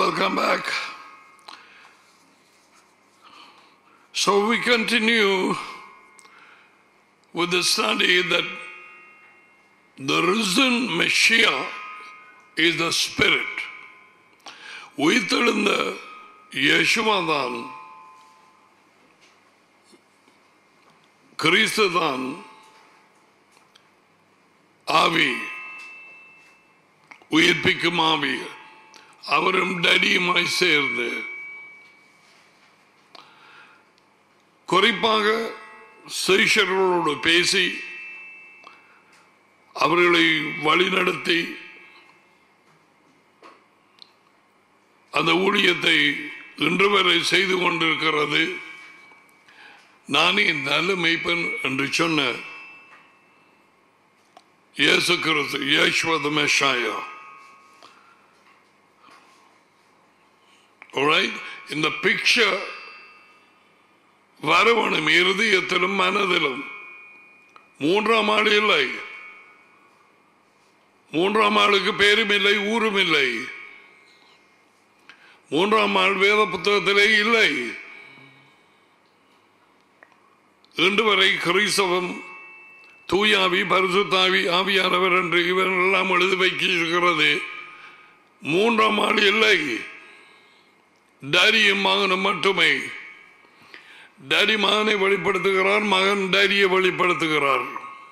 welcome back. So we continue with the study that the risen Messiah is the Spirit. உயிர்த்தெழுந்த யேசுவாதான் கிறிஸ்து தான் ஆவி உயிர்ப்பிக்கும் ஆவி அவரும் டடியுமாய் சேர்ந்து குறிப்பாக சீஷர்களோடு பேசி அவர்களை வழிநடத்தி அந்த ஊழியத்தை இன்று வரை செய்து கொண்டிருக்கிறது நானே நல்ல மெய்ப்பன் என்று சொன்ன இயேசு கிறிஸ்து யேசுவத மெஷாயா Alright? இந்த பிக்சர் வரவணும் இருதயத்திலும் மனதிலும் மூன்றாம் ஆள் இல்லை மூன்றாம் ஆளுக்கு பேரும் இல்லை ஊரும் இல்லை மூன்றாம் ஆள் வேத புத்தகத்திலே இல்லை இன்று வரை கிறிஸ்தவம் தூயாவி பரிசுத்தாவி ஆவியானவர் என்று இவரெல்லாம் எழுதி வைக்கிறது மூன்றாம் ஆள் இல்லை டேரியும் மகனும் மட்டுமே டேடி மகனை வெளிப்படுத்துகிறார் மகன் டேரியை வெளிப்படுத்துகிறார்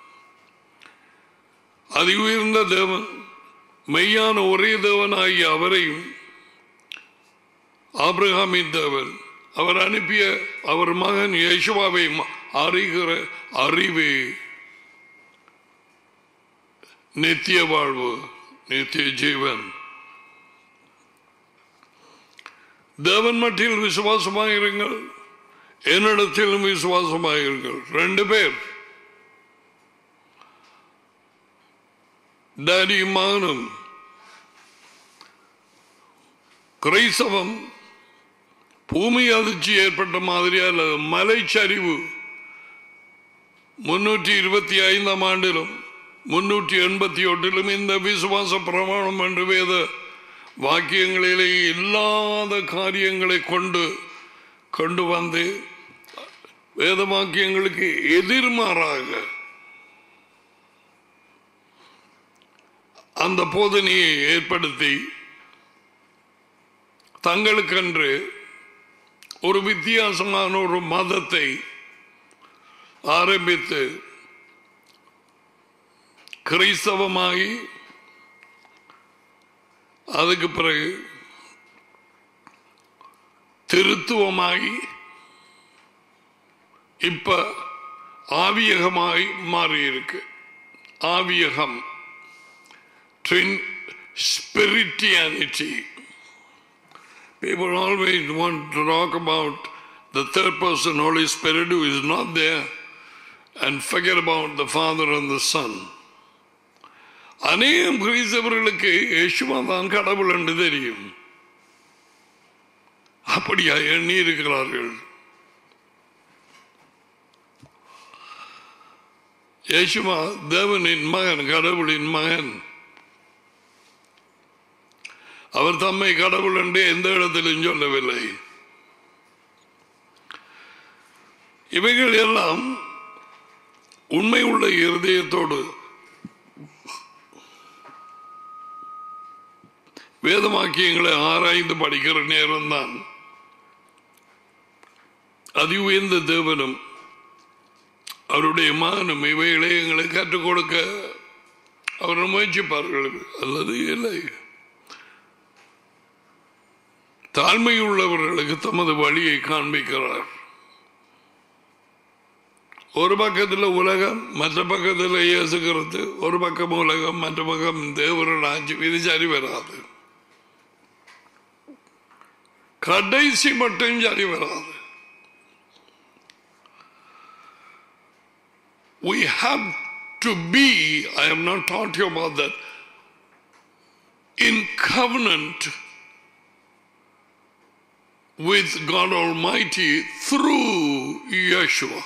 அதி உயர்ந்த தேவன் மெய்யான ஒரே தேவன் ஆகிய அவரையும் ஆபிரகாமின் தேவன் அவர் அனுப்பிய அவர் மகன் யேசுவாவை அறிகிற அறிவு நித்திய வாழ்வு நித்திய ஜீவன் தேவன் மட்டில் விசுவாசமாயிருங்கள் என்னிடத்திலும் விசுவாசமாயிருங்கள் ரெண்டு பேர் டேடியும் மகனும் கிரைசவம் பூமி அதிர்ச்சி ஏற்பட்ட மாதிரி அல்லது மலைச்சரிவு முன்னூற்றி இருபத்தி ஐந்தாம் ஆண்டிலும் முன்னூற்றி எண்பத்தி ஒன்றிலும் இந்த விசுவாச பிரமாணம் என்று வேத வாக்கியங்களிலே இல்லாத காரியங்களை கொண்டு கொண்டு வந்து வேத வாக்கியங்களுக்கு எதிர்மாறாக அந்த போதனையை ஏற்படுத்தி தங்களுக்கென்று ஒரு வித்தியாசமான ஒரு மதத்தை ஆரம்பித்து கிறிஸ்தவமாகி அதுக்கு பிறகு திருத்துவமாகி இப்ப ஆவியகமாய் மாறியிருக்கு ஆவியகம் spirituality. People always want to talk about the third person, Holy Spirit, who is not there, and forget about the Father and the Son. அநேகம் கிறிஸ்தவர்களுக்கு யேசுவா தான் கடவுள் என்று தெரியும் அப்படியா எண்ணி இருக்கிறார்கள் யேசுவா தேவனின் மகன் கடவுளின் மகன் அவர் தம்மை கடவுள் என்று எந்த இடத்திலும் சொல்லவில்லை இவைகள் எல்லாம் உண்மை உள்ள இருதயத்தோடு வேதமாக்கியங்களை ஆராய்ந்து படிக்கிற நேரம்தான் அதி உயர்ந்த தேவனும் அவருடைய மகனும் இவைகளை எங்களை கற்றுக் கொடுக்க அவர் முயற்சிப்பார்கள் அல்லது இல்லை தாழ்மை உள்ளவர்களுக்கு தமது வழியை காண்பிக்கிறார் ஒரு பக்கத்தில் உலகம் மற்ற பக்கத்தில் இயேசுகிறது ஒரு பக்கம் உலகம் மற்ற பக்கம் தேவரோட ஆட்சி இது சரி வராது கடைசி மட்டும் சரி வராது We have to be, I have not taught you about that, in covenant with God Almighty through Yeshua.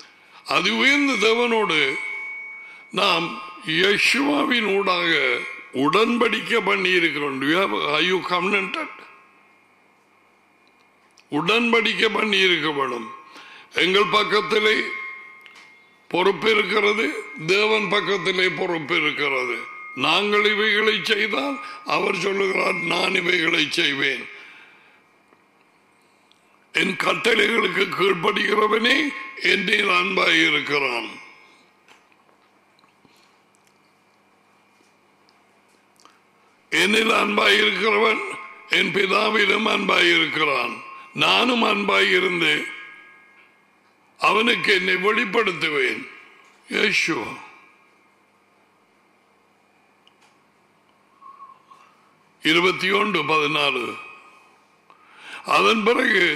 அது உயர்ந்த தேவனோடு நாம் யேசுவாவின் ஊடாக உடன்படிக்கை பண்ணி இருக்கிறோம் ஐயோ கம்னண்டட் உடன்படிக்கை பண்ணி இருக்கப்படும் எங்கள் பக்கத்திலே பொறுப்பு இருக்கிறது தேவன் பக்கத்திலே பொறுப்பு இருக்கிறது நாங்கள் இவைகளை செய்தால் அவர் சொல்லுகிறார் நான் இவைகளை செய்வேன் என் கட்டளைகளுக்கு கீழ்ப்படுகிறவனே என்னில் அன்பாய் இருக்கிறான் என்னில் அன்பாய் இருக்கிறவன் என் பிதாவிலும் அன்பாய் இருக்கிறான் நானும் அன்பாய் இருந்து அவனுக்கு என்னை வெளிப்படுத்துவேன் யேசு இருபத்தி ஒன்று பதினாலு அதன் பிறகு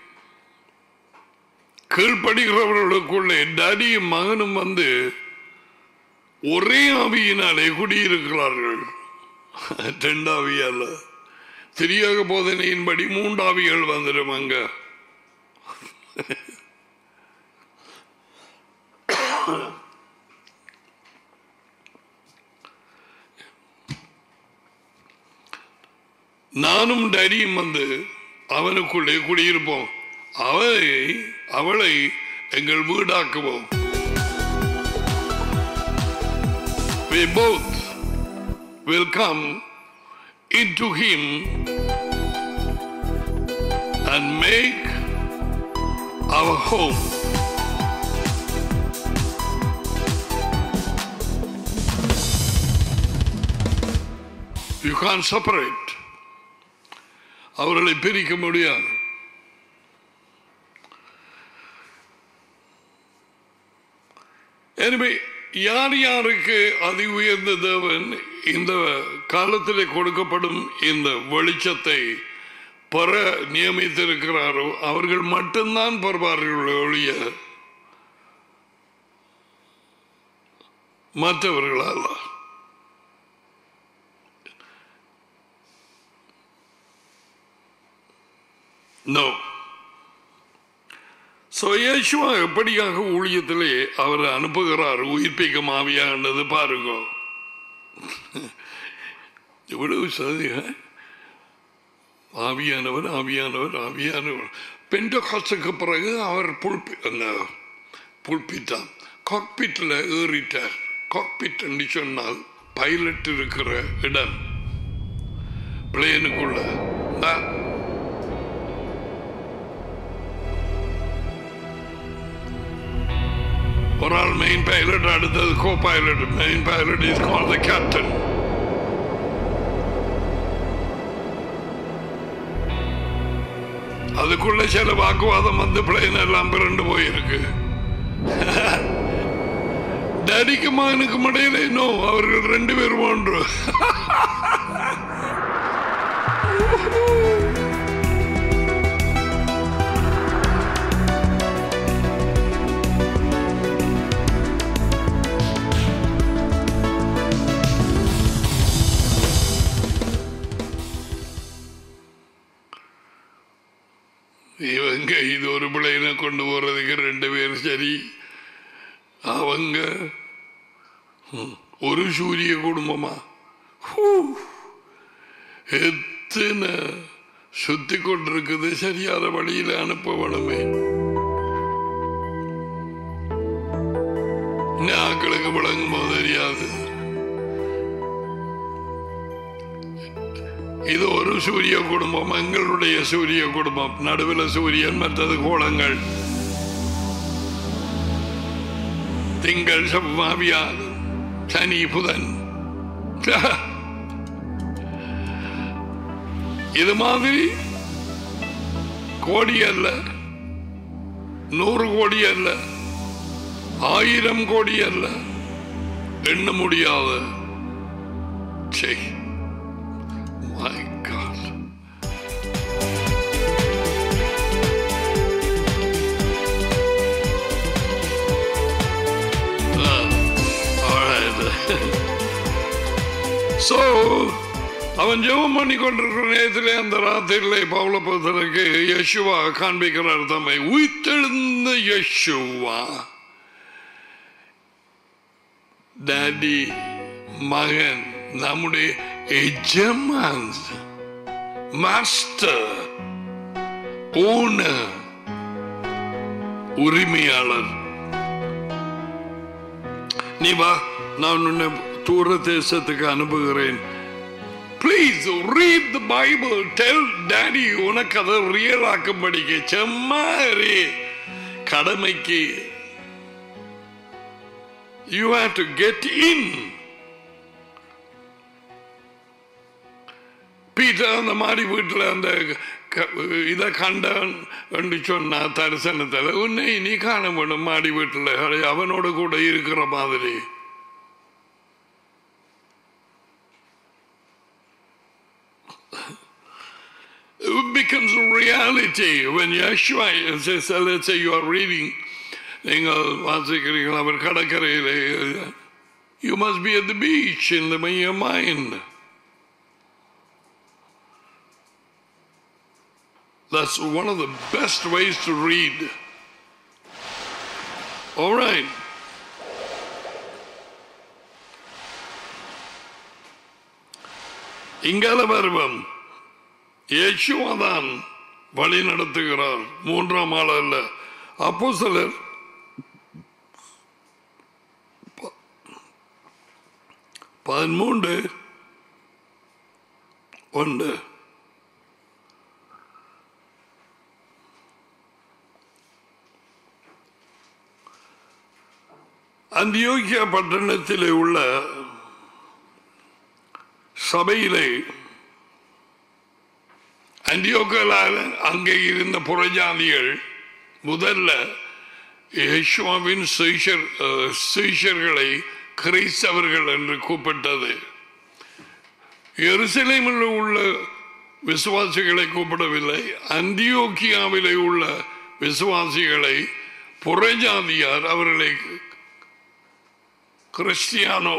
கீழ்ப்படுகிறவர்களுக்குள்ளே டடியும் மகனும் வந்து ஒரே ஆவியினாலே குடியிருக்கிறார்கள் ரெண்டாவியால திரியாக போதனையின்படி மூன்றாவிகள் வந்துடும் அங்க நானும் டடியும் வந்து அவனுக்குள்ளே குடியிருப்போம் அவளை அவளை எங்கள் வீடாக்குவோம் We both will come into him and make our home. You can't separate. அவர்களை பிரிக்க முடியாது எனவே யார் யாருக்கு அதி உயர்ந்த தேவன் இந்த காலத்திலே கொடுக்கப்படும் இந்த வெளிச்சத்தை பெற நியமித்திருக்கிறாரோ அவர்கள் மட்டும்தான் பெறுவார்கள் ஒழிய மற்றவர்களால் நோ சோ இயேசுவா எப்படியாக ஊழியத்திலே அவர் அனுப்புகிறார் உயிர்ப்பிக்க மாவியாண்டது பாருங்க இவ்வளவு சதிக ஆவியானவர் ஆவியானவர் ஆவியானவர் பெண்ட காசுக்கு பிறகு அவர் புல்பி அந்த புல்பிட்டான் காக்பிட்டில் ஏறிட்டார் காக்பிட் என்று சொன்னால் பைலட் இருக்கிற இடம் பிளேனுக்குள்ள தான் ஒரு ஆள் மெயின் பைலட் அடுத்தது co pilot main pilot is call the captain அதுக்குள்ள சில வாக்குவாதம் வந்து பிளேன் எல்லாம் பிறண்டு போயிருக்கு டேடிக்கு மகனுக்கும் இடையில இன்னும் அவர்கள் ரெண்டு பேரும் ஒன்று இவங்க இது ஒரு பிள்ளைனை கொண்டு போறதுக்கு ரெண்டு பேர் சரி அவங்க ம், ஒரு சூரிய குடும்பமா ஹூ, எத்தனை சுத்தி கொண்டிருக்குது சரியாத வழியில அனுப்ப வேணுமே ஆக்களுக்கு விளங்கும் போது தெரியாது இது ஒரு சூரிய குடும்பம் எங்களுடைய சூரிய குடும்பம் நடுவில் சூரியன் மற்றது கோலங்கள் திங்கள் செவ்வாவியா சனி புதன் இது மாதிரி கோடி அல்ல நூறு கோடி அல்ல ஆயிரம் கோடி அல்ல எண்ண முடியாத செய் My God. Ah, all right. so, அவன் ஜெபம் பண்ணி கொண்டிருக்கிற நேரத்திலே அந்த ராத்திரிலே பவுலபுத்தனுக்கு யசுவா காண்பிக்கிறார் தம்மை உயிர்த்தெழுந்த யசுவா டாடி மகன் நம்முடைய எஜமான் மாஸ்டர் ஓனர் உரிமையாளர் நீ வா நான் உன்னை தூர தேசத்துக்கு அனுப்புகிறேன் please read the Bible tell daddy உனக்கு அதை ரியல் ஆக்கும்படிக்கு செம்மாரி கடமைக்கு you have to get in Peter அந்த மாதிரி வீட்டில் அந்த க- இதை கண்டான் என்று சொன்னா தரிசனத்தில் உன்னை நீ காண வேண்டும் மாடி வீட்டில் அவனோட கூட இருக்கிற மாதிரி it becomes a reality when Yeshua says, uh, let's say you are reading, நீங்கள் வாசிக்கிறீர்கள் அவர் கடற்கரையிலே you must be at the beach in the in your mind. That's one of the best ways to read. All right. இங்கால பருவம் இயேசுவாதான் வழி நடத்துகிறார் மூன்றாம் ஆள் அல்ல அப்போ சிலர் பதிமூன்று ஒன்று அந்தியோக்கியா பட்டணத்திலே உள்ள சபையிலே அந்தியோக்கலால அங்கே இருந்த புறஜாதிகள் முதல்ல யேசுவாவின் சுவிசர் அஹ், சுவிசர்களை கிறிஸ்தவர்கள் என்று கூப்பிட்டது எருசலேமில் உள்ள விசுவாசிகளை கூப்பிடவில்லை அந்தியோக்கியாவிலே உள்ள விசுவாசிகளை புறஜாதியார் அவர்களை கிறிஸ்டியானோ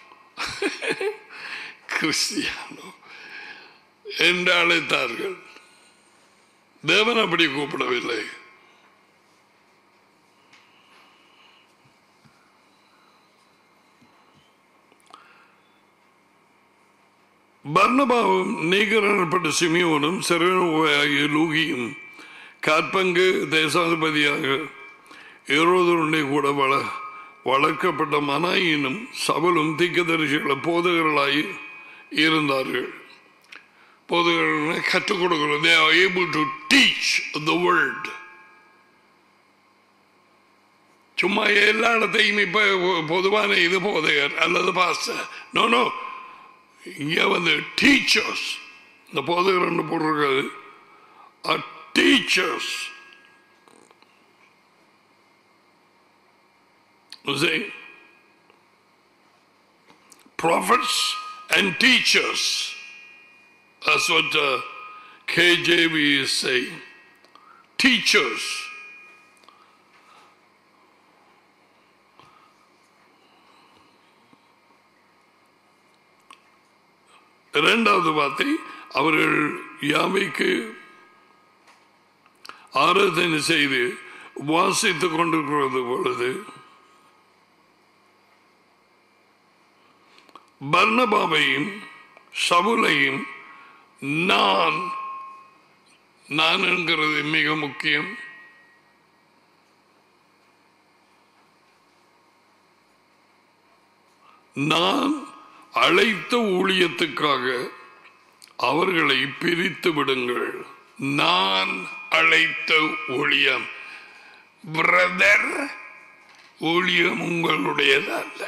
கிறிஸ்டியானோ என்று அழைத்தார்கள் தேவன் அப்படி கூப்பிடவில்லை பர்ணபாவும் நீகரப்பட்ட சிமியோனும் சிறனுவாகிய லூகியும் காற்பங்கு தேசாதிபதியாக ஏரோதனுடைய கூட வள வளர்க்கப்பட்ட மனாயினும் சபலும் திக்கதரிசிகள போதகர்களாய் இருந்தார்கள் போதகர்கள் கற்றுக் கொடுக்கிறது they are able to teach the word சும்மா எல்லா இடத்தையும் இப்ப பொதுவான இது போதகர் அல்லது பாஸ்டர் நோ நோ இங்க வந்து டீச்சர்ஸ் இந்த போதகர் போட்டிருக்கிறது teachers See? Prophets and teachers. That's what uh, KJV is saying. Teachers. இரண்டாவது வார்த்தை அவர்கள் யாவைக்கு ஆராதனை செய்து வாசித்துக் கொண்டிருக்கிறது பொழுது பர்ணபாவையும் சவுலையும் நான் நான் என்கிறது மிக முக்கியம் நான் அழைத்த ஊழியத்துக்காக அவர்களை பிரித்து விடுங்கள் நான் அழைத்த ஊழியம் பிரதர் ஊழியம் உங்களுடையதல்ல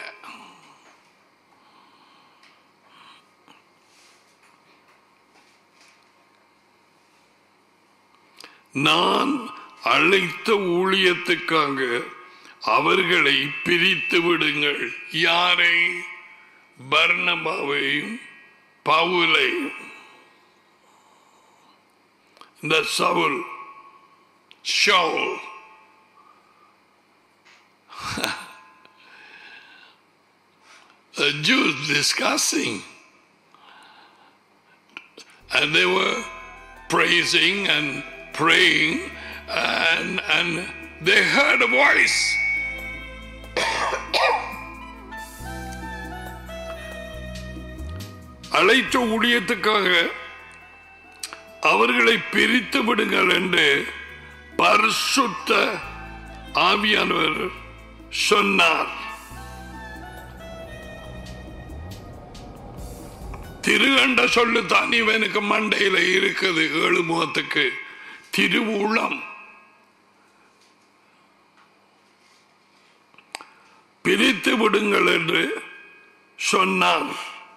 நான் அழைத்த ஊழியத்துக்காக அவர்களை பிரித்து விடுங்கள் யாரை பர்ணபாவையும் பவுலையும் இந்த Saul Shaul the Jews discussing and they were praising and praying and and they heard a voice அழைத்த ஊழியத்துக்காக அவர்களை பிரித்து விடுங்கள் என்று பரிசுத்த ஆவியானவர் சொன்னார் திருகண்ட சொல்லுத்தான் இவனுக்கு மண்டையில இருக்குது ஏழு முகத்துக்கு திருவுளம் பிரித்து விடுங்கள் என்று சொன்னார்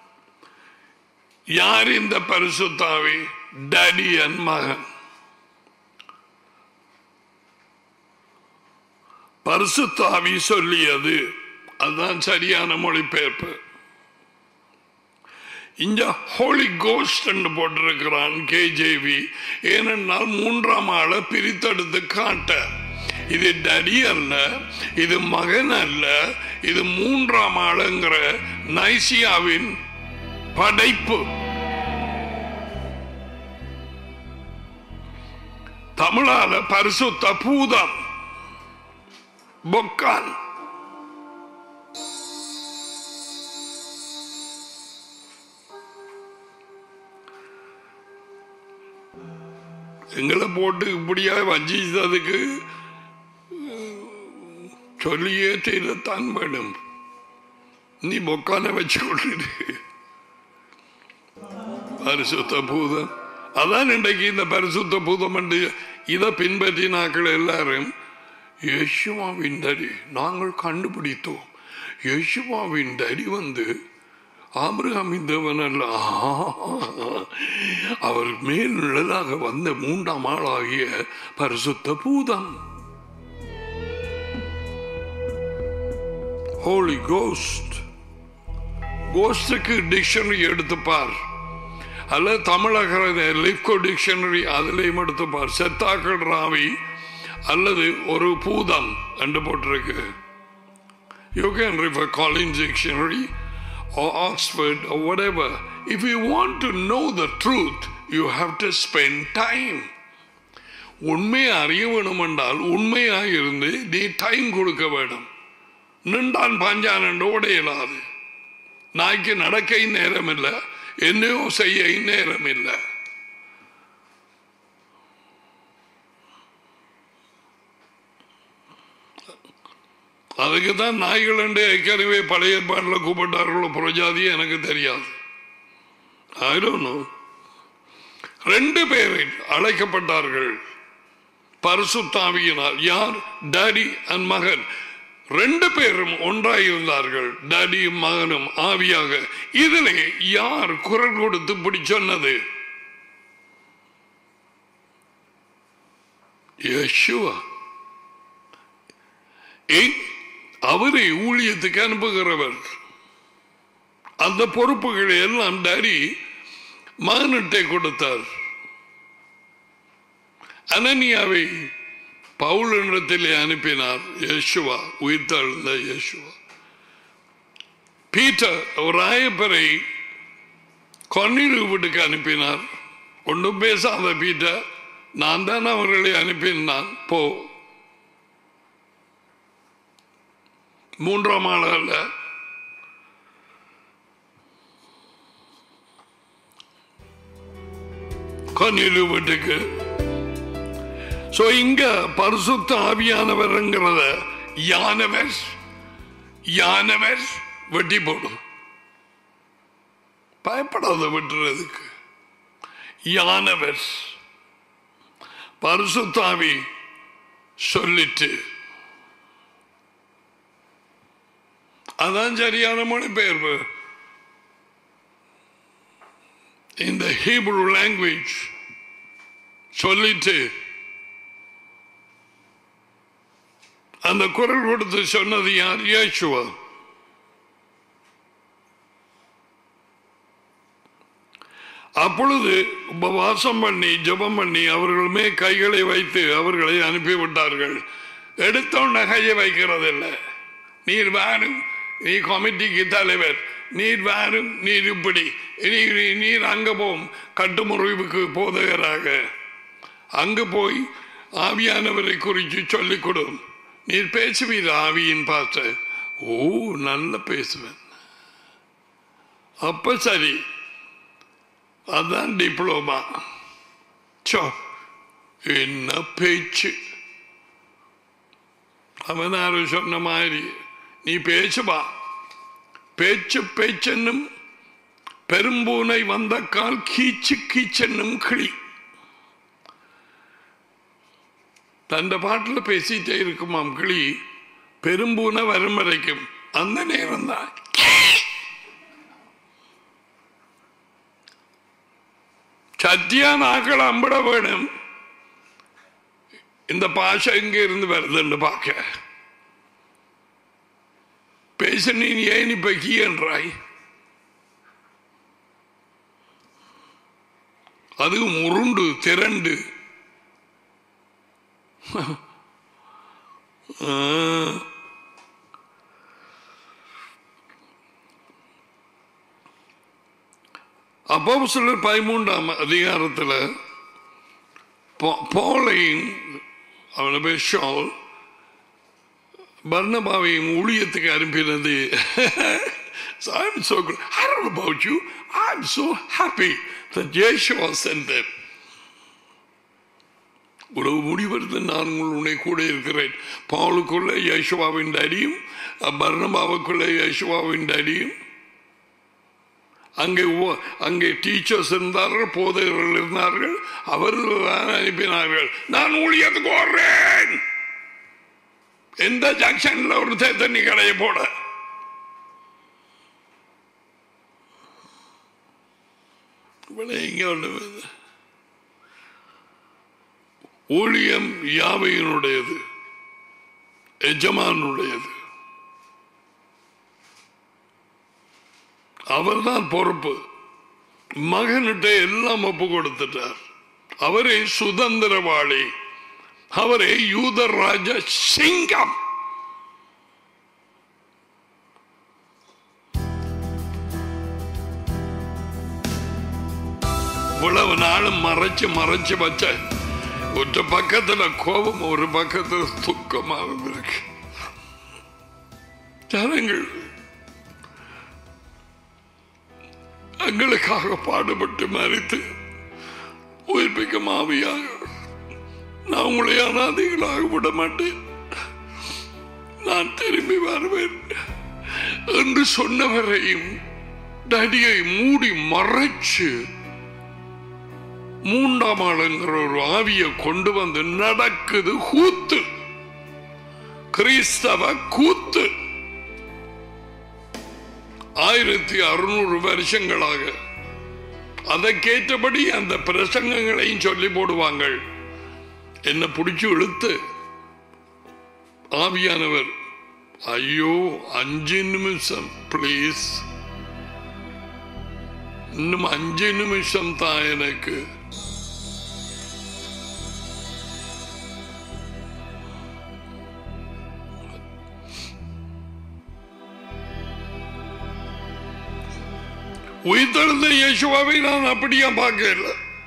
யார் இந்த பரிசுத்தாவி டடி என் மகன் பரிசுத்தாவி சொல்லியது அதுதான் சரியான மொழிபெயர்ப்பு இங்க ஹோலி கோஸ்ட் என்று போட்டிருக்கிறான் கேஜேவி ஏனென்றால் மூன்றாம் ஆளை பிரித்தெடுத்து காட்ட இது டடி அல்ல இது மகன் அல்ல இது மூன்றாம் ஆளுங்கிற நைசியாவின் படைப்பு தமிழால பரிசுத்த பூதம் பொக்கான் எங்களை போட்டு இப்படியா வஞ்சித்ததுக்கு சொல்லியே தீரத்தான் வேணும் நீ பொக்கான வச்சு கொண்டு பரிசுத்த பூதம் அதான் இன்றைக்கு இந்த பரிசுத்த பூதம் என்று இதை பின்பற்றினாக்கள் எல்லாரும் யேசுவாவின் தடி நாங்கள் கண்டுபிடித்தோம் யேசுவாவின் தடி வந்து ஆபிரகாமின் தேவன் அல்ல அவர் மேல் நிழலாக வந்த மூன்றாம் ஆளாகிய பரிசுத்த பூதம் ஹோலி கோஸ்ட் கோஸ்டுக்கு டிக்ஷனரி எடுத்துப்பார் அல்ல தமிழக லிப்கோ டிக்ஷனரி அதிலையும் எடுத்துப்பார் செத்தாக்கள் ராவி அல்லது ஒரு பூதம் என்று போட்டிருக்கு you can refer Collins dictionary or Oxford or whatever. If you want to know the truth, you have to spend time. உண்மையை அறிய வேணும் என்றால் உண்மையாக இருந்து நீ டைம் கொடுக்க வேணும் நின்றான் பாஞ்சான் என்று ஓட இயலாது நாய்க்கு நடக்க நேரம் இல்லை என்னையோ செய்ய நேரம் இல்லை அதுக்கு தான் நாய்கள் என்று ஏற்கனவே பழைய ஏற்பாட்டில் கூப்பிட்டார்களோ புரஜாதி எனக்கு தெரியாது I don't know. ரெண்டு பேரில் அழைக்கப்பட்டார்கள் பரிசுத்தாவியினால் யார் டாடி அண்ட் மகன் ரெண்டு பேரும் ஒன்றாயிருந்தார்கள் டாடியும் மகனும் ஆவியாக இதிலே யார் குரல் கொடுத்து இப்படி சொன்னது யேசுவா ஏன் அவரை ஊழியத்துக்கு அனுப்புகிறவர் அந்த பொறுப்புகளை எல்லாம் டாடி மகனிட்டை கொடுத்தார் அனனியாவை பவுலிடத்திலே அனுப்பினார் யேசுவா உயிர்த்தெழுந்த யேசுவா பீட்டர் ராயப்பரை கொன்னிரு வீட்டுக்கு அனுப்பினார் ஒன்றும் பேசாத பீட்டர் நான் தான் அவர்களை அனுப்பினான் போ மூன்றாம் ஆள் அல்ல கொன்னிரு வீட்டுக்கு சோ இங்க பரிசுத்த ஆவியானவர்ங்கிறத யானவர் யானவர் வெட்டி போடும் பயப்படாத விட்டுறதுக்கு யானவர் பரிசுத்தாவி சொல்லிட்டு அதான் சரியான மொழிபெயர்ப்பு இந்த ஹீப்ரு லாங்குவேஜ் சொல்லிட்டு அந்த குரல் கொடுத்து சொன்னது யார் இயேசுவா அப்பொழுது உபவாசம் பண்ணி ஜெபம் பண்ணி அவர்கள் மே கைகளை வைத்து அவர்களை அனுப்பிவிட்டார்கள் எடுத்தோன்ன கையை வைக்கிறதில்லை நீர் வாரும் நீ கமிட்டிக்கு தலைவர் நீர் வாரும் நீர் இப்படி நீ- நீர் அங்க போம் கட்டுமுறைவுக்கு போதகராக அங்கு போய் ஆவியானவரை குறித்து சொல்லிக் கொடும் நீர் பேசுவீர் ஆவியின் பார்த்து ஓ நல்ல பேசுவேன் அப்ப சரி அதான் டிப்ளோமா சோ என்ன பேச்சு அவன் யாரும் சொன்ன மாதிரி நீ பேசுபா பேச்சு பேச்சென்னும் பெரும்பூனை வந்த கால் கீச்சு கீச்சென்னும் கிளி தந்த பாட்டில் பேசிட்டே இருக்குமாம் கிளி பெரும்பூனை வரும் வரைக்கும் அந்த நேரம் தான் சத்தியா நாக்கள் அம்பிட வேணும் இந்த பாஷை எங்க இருந்து வருதுன்னு பார்க்க பேச நீ ஏன் இப்ப கீயன்றாய் அதுவும் உருண்டு திரண்டு ஆ. அப்போ சிலர் பதிமூன்றாம் அதிகாரத்தில் போலையும் அவனை பேர் ஷால் பர்ணபாவையும் ஊழியத்துக்கு அனுப்பினது So I'm so good. I don't know about you. I'm so happy that Yeshua sent them. உறவு முடிவெடுத்து நான் உன்னை கூட இருக்கிறேன் பாலுக்குள்ள யேசுவாவின் அடியும் பர்ணபாவுக்குள்ள யேசுவாவின் அடியும் அங்கே உ- அங்கே டீச்சர்ஸ் இருந்தார்கள் போதகர்கள் இருந்தார்கள் அவர்கள் தான் அனுப்பினார்கள் நான் ஊழியத்துக்கு ஓடுறேன் எந்த ஜங்ஷன்ல ஒரு தே- தண்ணி கடையை போட இவ்வளவு எங்க ஒண்ணு வருது? ஊழியம் யாவையினுடையது எஜமானுடையது அவர்தான் பொறுப்பு மகனிட்ட எல்லாம் ஒப்பு கொடுத்துட்டார் அவரே சுதந்திரவாளி அவரே யூதர் ராஜ சிங்கம் இவ்வளவு நாளும் மறைச்சு மறைச்சு வச்ச ஒரு பக்கத்துல கோபம் ஒரு பக்கத்துல துக்கமாக இருக்கு ஜனங்கள் எங்களுக்காக பாடுபட்டு மறித்து உயிர்ப்பிக்கும் ஆவியாக நான் உங்களை அனாதைகளாக விட மாட்டேன் நான் திரும்பி வருவேன் என்று சொன்னவரையும் தடியை மூடி மறைச்சு மூன்றாம் ஆளுங்கிற ஒரு ஆவியை கொண்டு வந்து நடக்குது கூத்து கிறிஸ்தவ கூத்து ஆயிரத்தி அறுநூறு வருஷங்களாக அதற்கேற்றபடி அந்த பிரசங்கங்களையும் சொல்லி போடுவாங்க என்ன பிடிச்சு இழுத்து ஆவியானவர் ஐயோ அஞ்சு நிமிஷம் ப்ளீஸ் இன்னும் அஞ்சு நிமிஷம் தான் எனக்கு உயிர்த்தெழுந்த இயேசுவாவை நான் அப்படியா பார்க்கல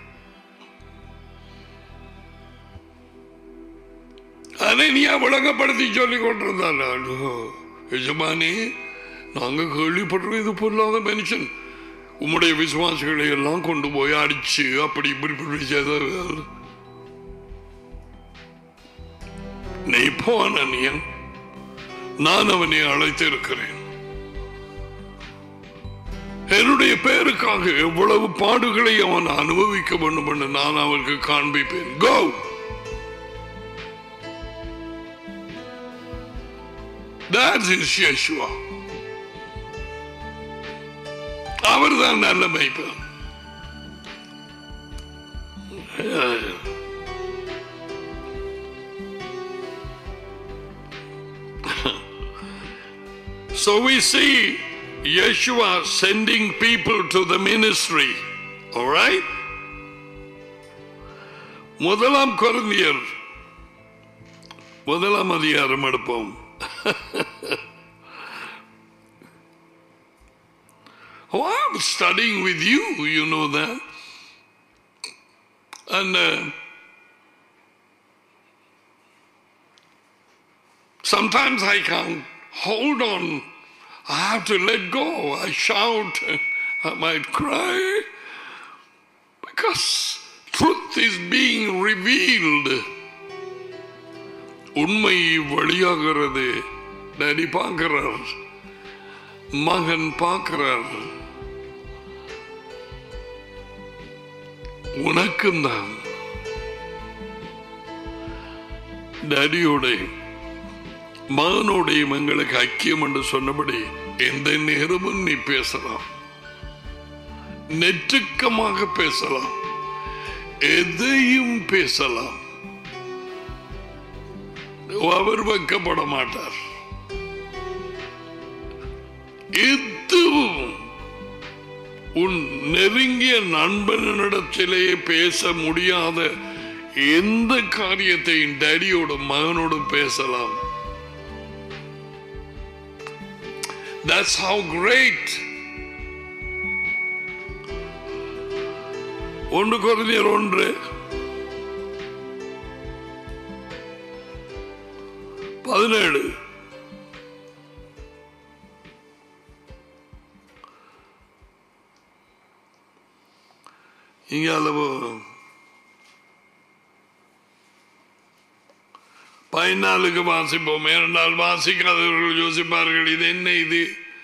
அதை நீ விளங்கப்படுத்தி சொல்லிக் கொண்டிருந்தான் நான் எஜமானி நாங்க கேள்விப்படுறோம் இது பொல்லாத மனுஷன் உம்முடைய விசுவாசிகளை எல்லாம் கொண்டு போய் அடிச்சு அப்படி இப்படி இப்படி செய்த நீ போன நான் அவனை அழைத்திருக்கிறேன் என்னுடைய பேருக்காக எவ்வளவு பாடுகளை அவன் அனுபவிக்க வேண்டும் என்று நான் அவனுக்கு காண்பிப்பேன் கோ That is Yeshua. அவர்தான் நல்ல மைப்பன் So we see Yeshua sending people to the ministry. All right? முதலாம் கொரிந்தியர் முதலாம் அதிகாரம் எடுப்போம் Oh, I'm studying with you, you know that. And uh, sometimes I can't hold on. I have to let go. I shout, I might cry. Because truth is being revealed உண்மை வெளியாகிறது daddy பார்க்கிறார் மகன் பார்க்கிறார் உனக்கும் தான் டேடியோட மகனோடையும் எங்களுக்கு ஐக்கியம் என்று சொன்னபடி எந்த நேரமும் நீ பேசலாம் நெற்றுக்கமாக பேசலாம் எதையும் பேசலாம் அவர் வைக்கப்பட மாட்டார் எதுவும் உன் நெருங்கிய நண்பனிடத்திலே பேச முடியாத எந்த காரியத்தையும் டேடியோட மகனோடு பேசலாம் That's how great. ஒன்று குறைஞ்சர் ஒன்று பதினேழு இங்க அளவு பதினாலுக்கு வாசிப்போம் ஏனென்றால் வாசிக்காதவர்கள் யோசிப்பார்கள் இது என்ன இது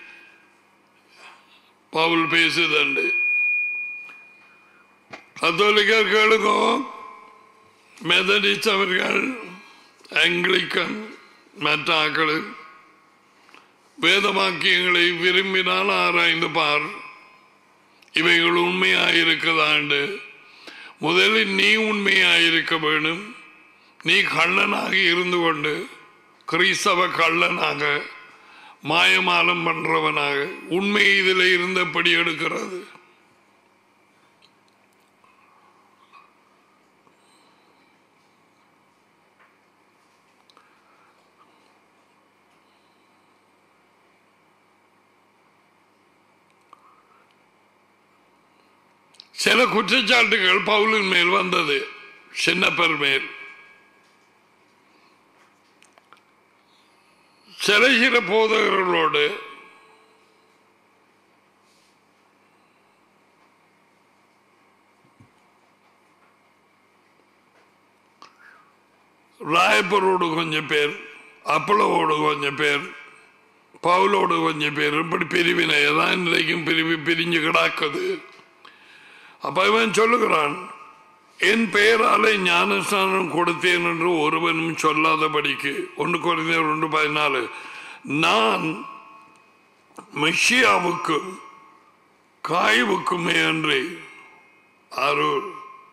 பவுல் பேசுதண்டு கத்தோலிக்கர் கேளுங்கோ மெதடிஸ்ட் அவர்கள் ஆங்கிலிக்கன் மற்ற ஆக்கள் வேதவாக்கியங்களை விரும்பினால் ஆராய்ந்து பார் இவைகள் உண்மையாயிருக்கதாண்டு முதலில் நீ உண்மையாயிருக்க வேண்டும் நீ கள்ளனாக இருந்து கொண்டு கிறிஸ்தவ கள்ளனாக மாயமாலம் பண்றவனாக உண்மை இதில் இருந்தபடி எடுக்கிறது சில குற்றச்சாட்டுகள் பவுலின் மேல் வந்தது சின்னப்பர் மேல் சில சில போதகர்களோடு ராயப்பரோடு கொஞ்சம் பேர் அப்பளவோடு கொஞ்சம் பேர் பவுலோடு கொஞ்சம் பேர் இப்படி பிரிவினை தான் இன்றைக்கும் பிரிவு பிரிஞ்சு கிடாக்குது அப்ப இவன் சொல்லுகிறான் என் பெயராலே ஞானஸ்தானம் கொடுத்தேன் என்று ஒருவனும் சொல்லாதபடிக்கு ஒன்று குறைந்த ஒன்று பதினாலு நான் மெஷியாவுக்கும் காய்வுக்குமே அன்றி அருள்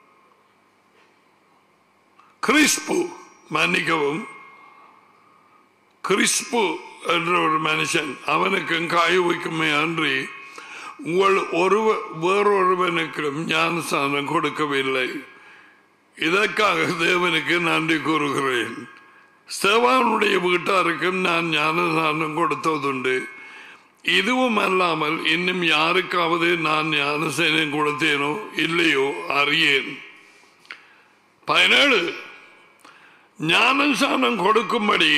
கிறிஸ்பு மன்னிக்கவும் கிறிஸ்பு என்ற ஒரு மனுஷன் அவனுக்கும் காய்வுக்குமே அன்றி உங்கள் ஒருவ வேறொருவனுக்கும் ஞானஸ்தானம் கொடுக்கவில்லை இதற்காக தேவனுக்கு நன்றி கூறுகிறேன் ஸ்தேவானுடைய வீட்டாருக்கும் நான் ஞானஸ்தானம் கொடுத்ததுண்டு இதுவும் அல்லாமல் இன்னும் யாருக்காவது நான் ஞானசேனம் கொடுத்தேனோ இல்லையோ அறியேன் பதினேழு ஞானஸ்தானம் கொடுக்கும்படி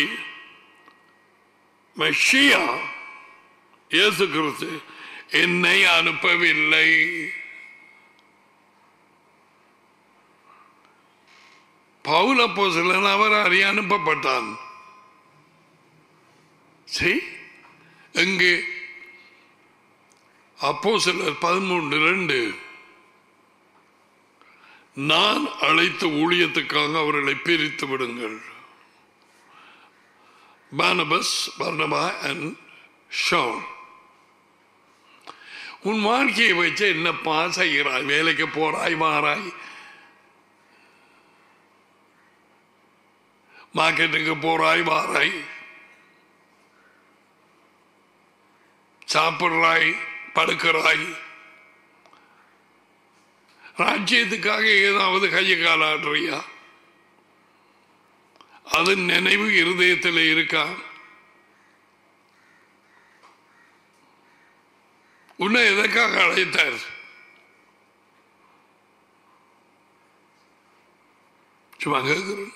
மெஷியா இயேசு கிறிஸ்து என்னை அனுப்பவில்லை பவுல போசலன் அவர் அறிய அனுப்பப்பட்டான் சரி எங்கே அப்போ சிலர் பதிமூன்று ரெண்டு நான் அழைத்த ஊழியத்துக்காக அவர்களை பிரித்து விடுங்கள் பானபஸ் பர்னபா அண்ட் ஷான் உன் வாழ்க்கையை வச்சு என்னப்பா செய்கிறாய் வேலைக்கு போறாய் மாறாய் மார்க்கெட்டுக்கு போறாய் வாராய் சாப்பிடுறாய் படுக்கிறாய் ராஜ்யத்துக்காக ஏதாவது கையை காலாடுறியா அது நினைவு இருதயத்தில் இருக்கா உன்னை எதற்காக அழைத்தார் சும்மா கேட்கிறேன்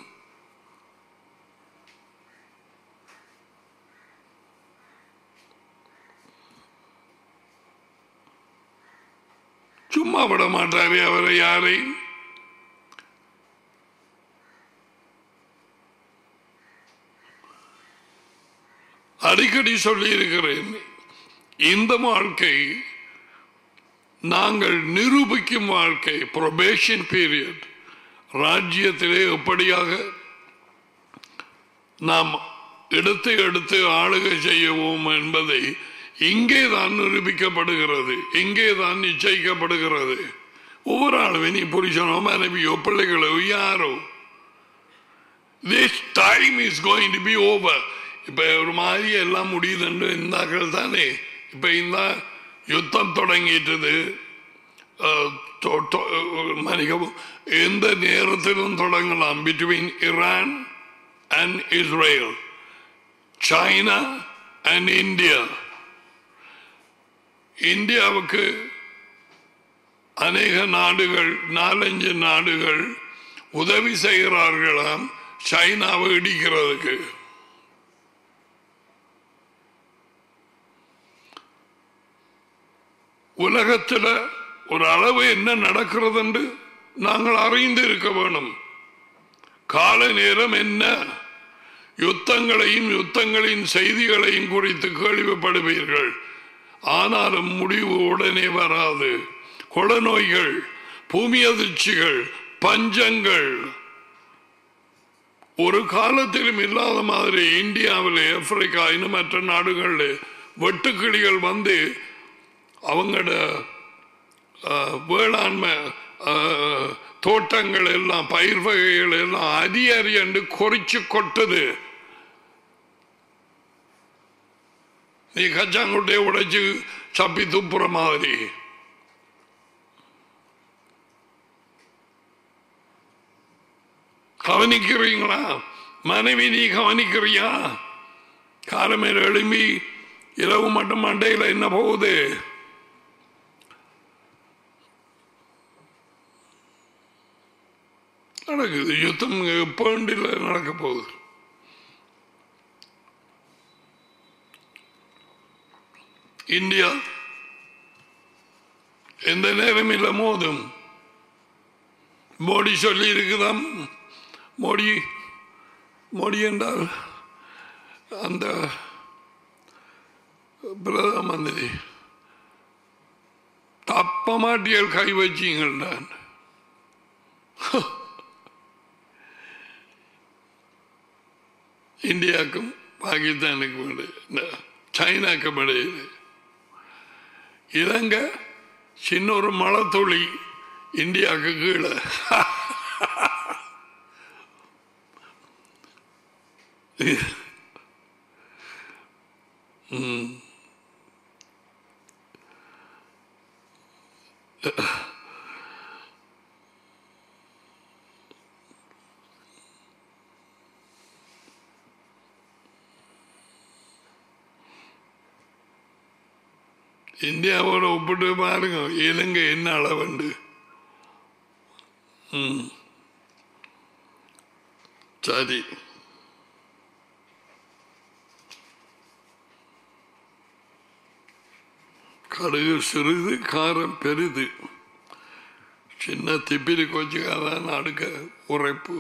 சும்மா விட மாட்டாரே அவரை யாரையும் அடிக்கடி சொல்லி இருக்கிறேன் இந்த வாழ்க்கை நாங்கள் நிரூபிக்கும் வாழ்க்கை ப்ரொபேஷன் பீரியட் ராஜ்யத்திலே எப்படியாக நாம் எடுத்து எடுத்து ஆளுகை செய்யவும் என்பதை இங்கே தான் நிரூபிக்கப்படுகிறது இங்கே தான் நிச்சயிக்கப்படுகிறது ஒவ்வொரு ஆளுமே நீ புருஷனோ மனைவியோ பிள்ளைகளோ யாரோ this time is going to be over இப்ப ஒரு மாதிரி எல்லாம் முடியுதுன்னு இருந்தார்கள் தானே இப்ப இந்த யுத்தம் தொடங்கிட்டது அஹ், தொ- தொ- மன்னிக்கவும் எந்த நேரத்திலும் தொடங்கலாம் between Iran and Israel China and India இந்தியாவுக்கு அநேக நாடுகள் நாலஞ்சு நாடுகள் உதவி செய்கிறார்களாம் சைனாவை இடிக்கிறதுக்கு உலகத்தில் ஒரு அளவு என்ன நடக்கிறது என்று நாங்கள் அறிந்து இருக்க வேணும் கால நேரம் என்ன யுத்தங்களையும் யுத்தங்களின் செய்திகளையும் குறித்து கேள்விப்படுவீர்கள் ஆனாலும் முடிவு உடனே வராது கொடநோய்கள் பூமி அதிர்ச்சிகள் பஞ்சங்கள் ஒரு காலத்திலும் இல்லாத மாதிரி இந்தியாவில் ஆப்பிரிக்கா இன்னும் மற்ற நாடுகளில் வெட்டுக்கிளிகள் வந்து அவங்களோட அஹ், வேளாண்மை அஹ், தோட்டங்கள் எல்லாம் பயிர் வகைகள் எல்லாம் அரி அரி என்று கொறிச்சு கொட்டுது நீ கச்சாங்குட்டையை உடைச்சு சப்பி துப்புற மாதிரி கவனிக்கிறீங்களா மனைவி நீ கவனிக்கிறியா காலமேல எழும்பி இரவு மட்டும் மண்டையில் என்ன போகுது நடக்குது யுத்தம் எப்பண்டில் நடக்க போகுது இந்தியா எந்த நேரம் இல்லை மோதும் மோடி சொல்லி இருக்குதாம் மோடி மோடி என்றால் அந்த பிரதம மந்திரி தப்ப மாட்டியல் கை வச்சிங்கள் நான் இந்தியாவுக்கும் பாகிஸ்தானுக்கும் இடையே சைனாக்கும் இடையில் இலங்கை சின்ன ஒரு மழை துளி இந்தியாவுக்கு கீழே ம். இந்தியாவோட ஒப்பிட்டு பாருங்க இலங்கை என்ன அளவுண்டு ம். சரி கடுகு சிறிது காரம் பெரிது சின்ன திப்பிரி கொச்சுக்காதான் அடுக்க உரைப்பு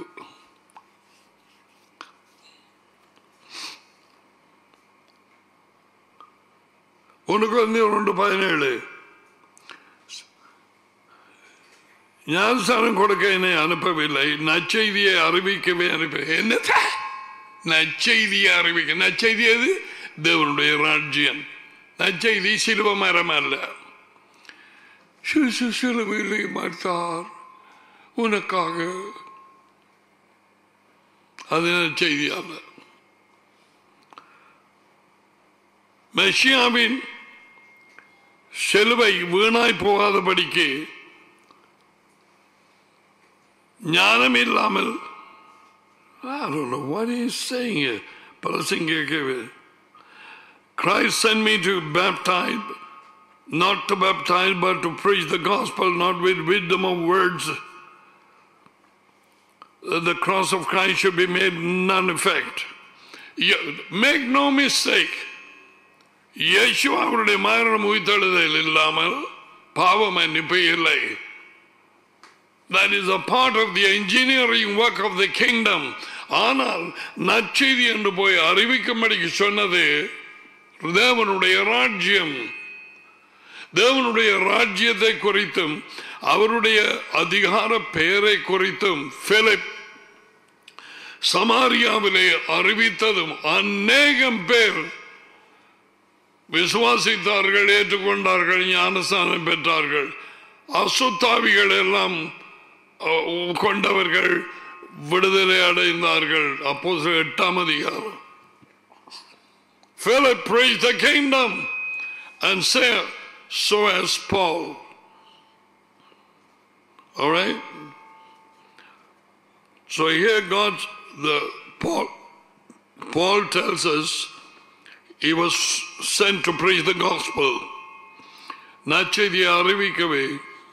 உனக்கு வந்து ஒன்று பதினேழு ஞானஸ்தானம் கொடுக்க என்னை அனுப்பவில்லை நற்செய்தியை அறிவிக்கவே அனுப்ப என்ன நற்செய்தியை அறிவிக்க நற்செய்தி எது தேவனுடைய ராஜ்யம் நற்செய்தி சிலுவ மரம் அல்ல சிசு சிலுவையிலே மறுத்தார் உனக்காக அது நற்செய்தி அல்ல மெஷியாவின் செலுவை வீணாய் போகாதபடிக்கு ஞானம் இல்லாமல் I don't know what he's saying here. பலசிங்க கேட்கவே Christ sent me to baptize, not to baptize, but to preach the gospel, not with wisdom of words. That The cross of Christ should be made none effect. You- Make no mistake. இயேசு அவருடைய மரணம் உயிர்த்தெழுதல் இல்லாமல் பாவ மன்னிப்பு இல்லை That is a part of the engineering work of the kingdom. ஆனால் நற்செய்தி என்று போய் அறிவிக்கும்படி சொன்னது தேவனுடைய ராஜ்யம் தேவனுடைய ராஜ்யத்தை குறித்தும் அவருடைய அதிகார பெயரை குறித்தும் பிலிப் சமாரியாவிலே அறிவித்ததும் அநேகம் பேர் விசுவாசித்தார்கள் ஏற்றுக்கொண்டார்கள் ஞானஸ்தானம் பெற்றார்கள் அசுத்தாவிகள் எல்லாம் அஹ், கொண்டவர்கள் விடுதலை அடைந்தார்கள் அப்போ எட்டாம் அதிகாரம் Philip preached the kingdom and said, so as Paul. All right? So here God, the Paul, Paul tells us he was sent to preach the gospel. நச்செய்தியை அறிவிக்கவே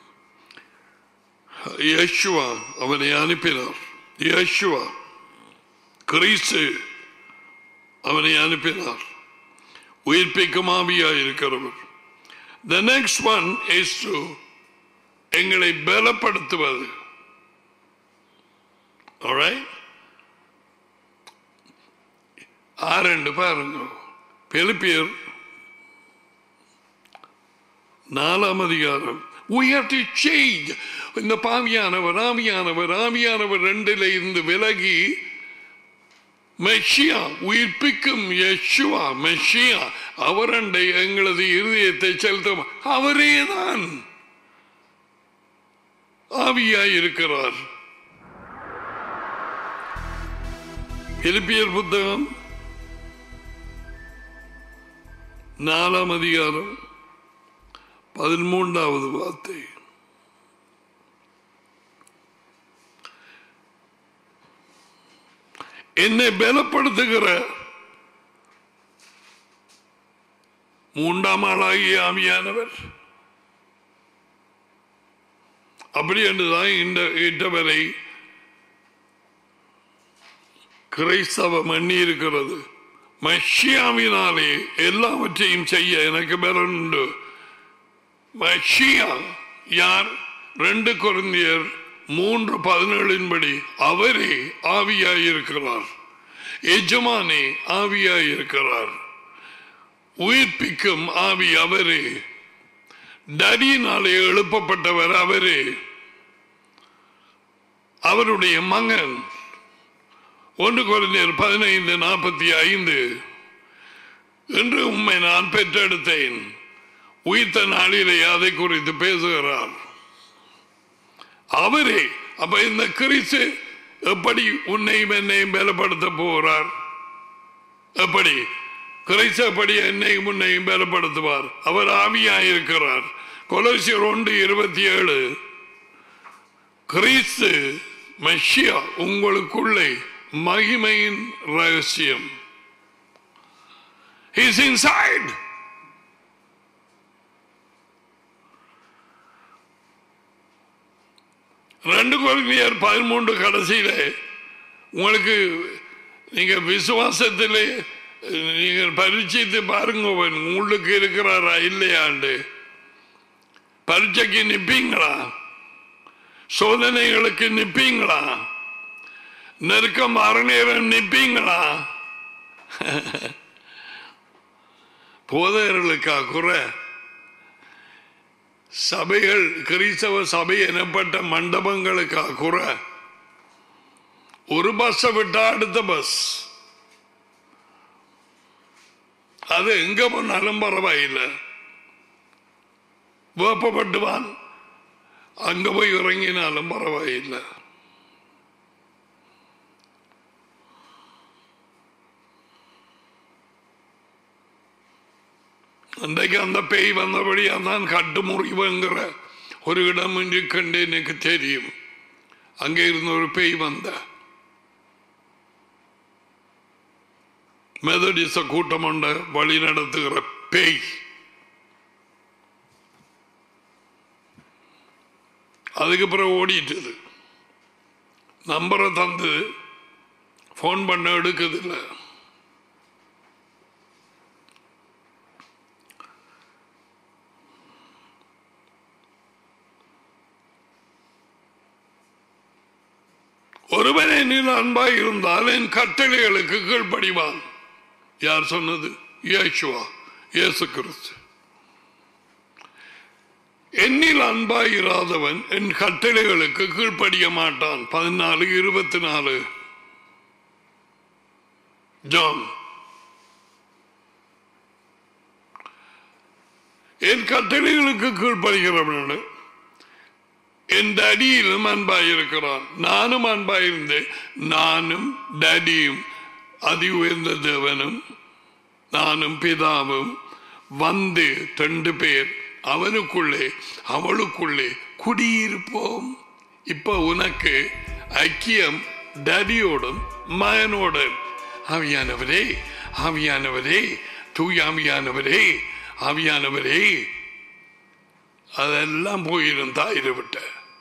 Yeshua அவனை அனுப்பினார் யேசுவா கிறிஸ்து அவனை அனுப்பினார் உயிர்ப்பிக்கும் ஆவியாய் இருக்கிறவர் the next one is to எங்களை பலப்படுத்துவது Alright? ஆரண்டு பாருங்க பெலிப்பியர் நாலாம் அதிகாரம் we have to change இந்த பாவியானவர் ஆவியானவர் ஆவியானவர் ரெண்டில் இருந்து விலகி மெஷியா உயிர்ப்பிக்கும் யெஷுவா மெஷியா அவரண்டை எங்களது இருதயத்தை செலுத்தும் அவரேதான் ஆவியாய் இருக்கிறார் பிலிப்பியர் புத்தகம் நாலாம் அதிகாரம் பதிமூன்றாவது வார்த்தை என்னை பலப்படுத்துகிற மூன்றாம் ஆளாகிய ஆவியானவர் அப்படி என்றுதான் இந்த இட்டவரை கிரைஸ்தவம் எண்ணி இருக்கிறது மஷியாவினாலே எல்லாவற்றையும் செய்ய எனக்கு பலன் உண்டு மஷியா யார் ரெண்டு குழந்தையர் மூன்று பதினேழின்படி அவரே ஆவியாயிருக்கிறார் எஜமானே ஆவியாயிருக்கிறார் உயிர்ப்பிக்கும் ஆவி அவரே டடியினாலே எழுப்பப்பட்டவர் அவரே அவருடைய மகன் ஒன்று குழந்தையர் பதினைந்து நாற்பத்தி ஐந்து என்று உண்மை நான் பெற்றெடுத்தேன் உயிர்த்த நாளிலே அதை குறித்து பேசுகிறார் அவரே அப்ப இந்த கிறிஸ்து எப்படி உன்னையும் என்னையும் பலப்படுத்த போகிறார் எப்படி கிறிஸ்து எப்படி என்னையும் உன்னையும் பலப்படுத்துவார் அவர் ஆவியாயிருக்கிறார் கொலோசியர் ஒன்று இருபத்தி ஏழு கிறிஸ்து மெஷியா உங்களுக்குள்ளே மகிமையின் ரகசியம் He's inside. ரெண்டு குழந்தையர் பதிமூன்று கடைசியில உங்களுக்கு நீங்க விசுவாசத்திலே நீங்கள் பரீட்சித்து பாருங்க உங்களுக்கு இருக்கிறாரா இல்லையாண்டு பரீட்சைக்கு நிப்பீங்களா சோதனைகளுக்கு நிப்பீங்களா நெருக்கம் நேரம் நிப்பீங்களா போதகர்களுக்கா குறை சபைகள் கிறிஸ்தவ சபை எனப்பட்ட மண்டபங்களுக்கா குறை ஒரு பஸ் விட்டா அடுத்த பஸ் அது எங்க போனாலும் பரவாயில்லை வேப்பப்பட்டுவான் அங்க போய் இறங்கினாலும் பரவாயில்லை அன்றைக்கு அந்த பேய் வந்தபடியா தான் கட்டுமுறிவுங்கிற ஒரு இடம் என்று கண்டு எனக்கு தெரியும் அங்கே இருந்த ஒரு பேய் வந்த மெதடிச கூட்டம் உண்ட வழி நடத்துகிற பேய் அதுக்கு பிறகு ஓடிட்டுது நம்பரை தந்து ஃபோன் பண்ண எடுக்குதில்லை ஒருவன் என்னில் அன்பாய் இருந்தால் என் கட்டளைகளுக்கு கீழ்ப்படிவான் யார் சொன்னது இயேசுவா இயேசு கிறிஸ்து என்னில் அன்பாய் இராதவன் என் கட்டளைகளுக்கு கீழ்ப்படிய மாட்டான் பதினாலு இருபத்தி நாலு ஜான் என் கட்டளைகளுக்கு கீழ்ப்படுகிறவன் என் டடியிலும் அன்பாயிருக்கிறான் நானும் அன்பாயிருந்தேன் நானும் டடியும் அதி உயர்ந்த தேவனும் நானும் பிதாவும் வந்து ரெண்டு பேர் அவனுக்குள்ளே அவளுக்குள்ளே குடியிருப்போம் இப்ப உனக்கு ஐக்கியம் டடியோடும் மகனோடும் ஆவியானவரே ஆவியானவரே தூயாமியானவரே ஆவியானவரே அதெல்லாம் போயிருந்தா இதை விட்ட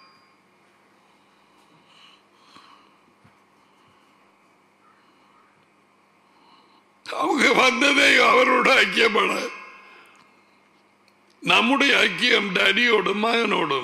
அவங்க வந்ததே அவரோட ஐக்கியப்பட நம்முடைய ஐக்கியம் டடியோடும் மகனோடும்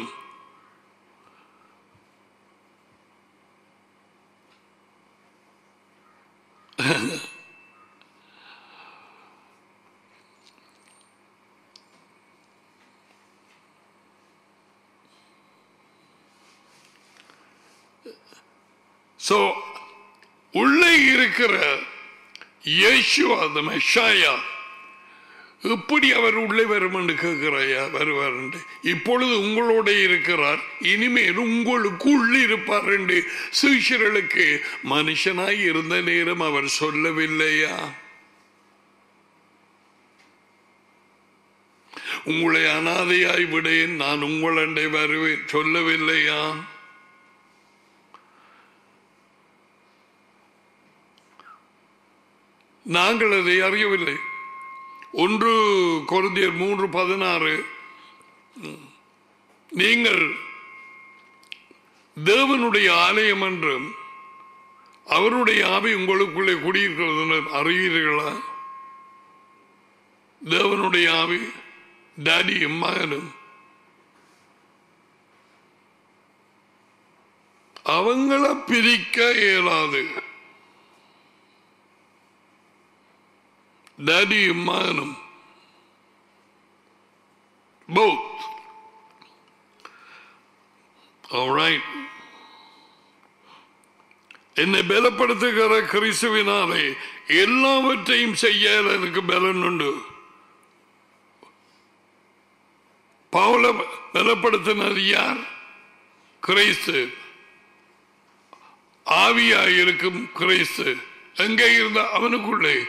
சோ உள்ளே இருக்கிற இயேசு அந்த மெஷாயா எப்படி அவர் உள்ளே வரும் என்று கேட்கிறாயா வருவார் என்று இப்பொழுது உங்களோட இருக்கிறார் இனிமேல் உங்களுக்கு உள்ளே இருப்பார் என்று சீஷர்களுக்கு மனுஷனாய் இருந்த நேரம் அவர் சொல்லவில்லையா உங்களை அனாதையாய் விடேன் நான் உங்களண்டை வருவேன் சொல்லவில்லையா நாங்கள் அதை அறியவில்லை ஒன்று கொருந்தியர் மூன்று பதினாறு நீங்கள் தேவனுடைய ஆலயம் என்றும் அவருடைய ஆவி உங்களுக்குள்ளே குடியிருக்கிறது என்று அறிவீர்களா தேவனுடைய ஆவி டாடியும் மகனும் அவங்கள பிரிக்க இயலாது டாடியும் மகனும் both all right என்னை பலப்படுத்துகிற கிறிஸ்துவினாலே எல்லாவற்றையும் செய்ய எனக்கு பலன் உண்டு பவுல பலப்படுத்தினது யார் கிறிஸ்து ஆவியாயிருக்கும் கிறிஸ்து எங்கே இருந்த அவனுக்குள்ளே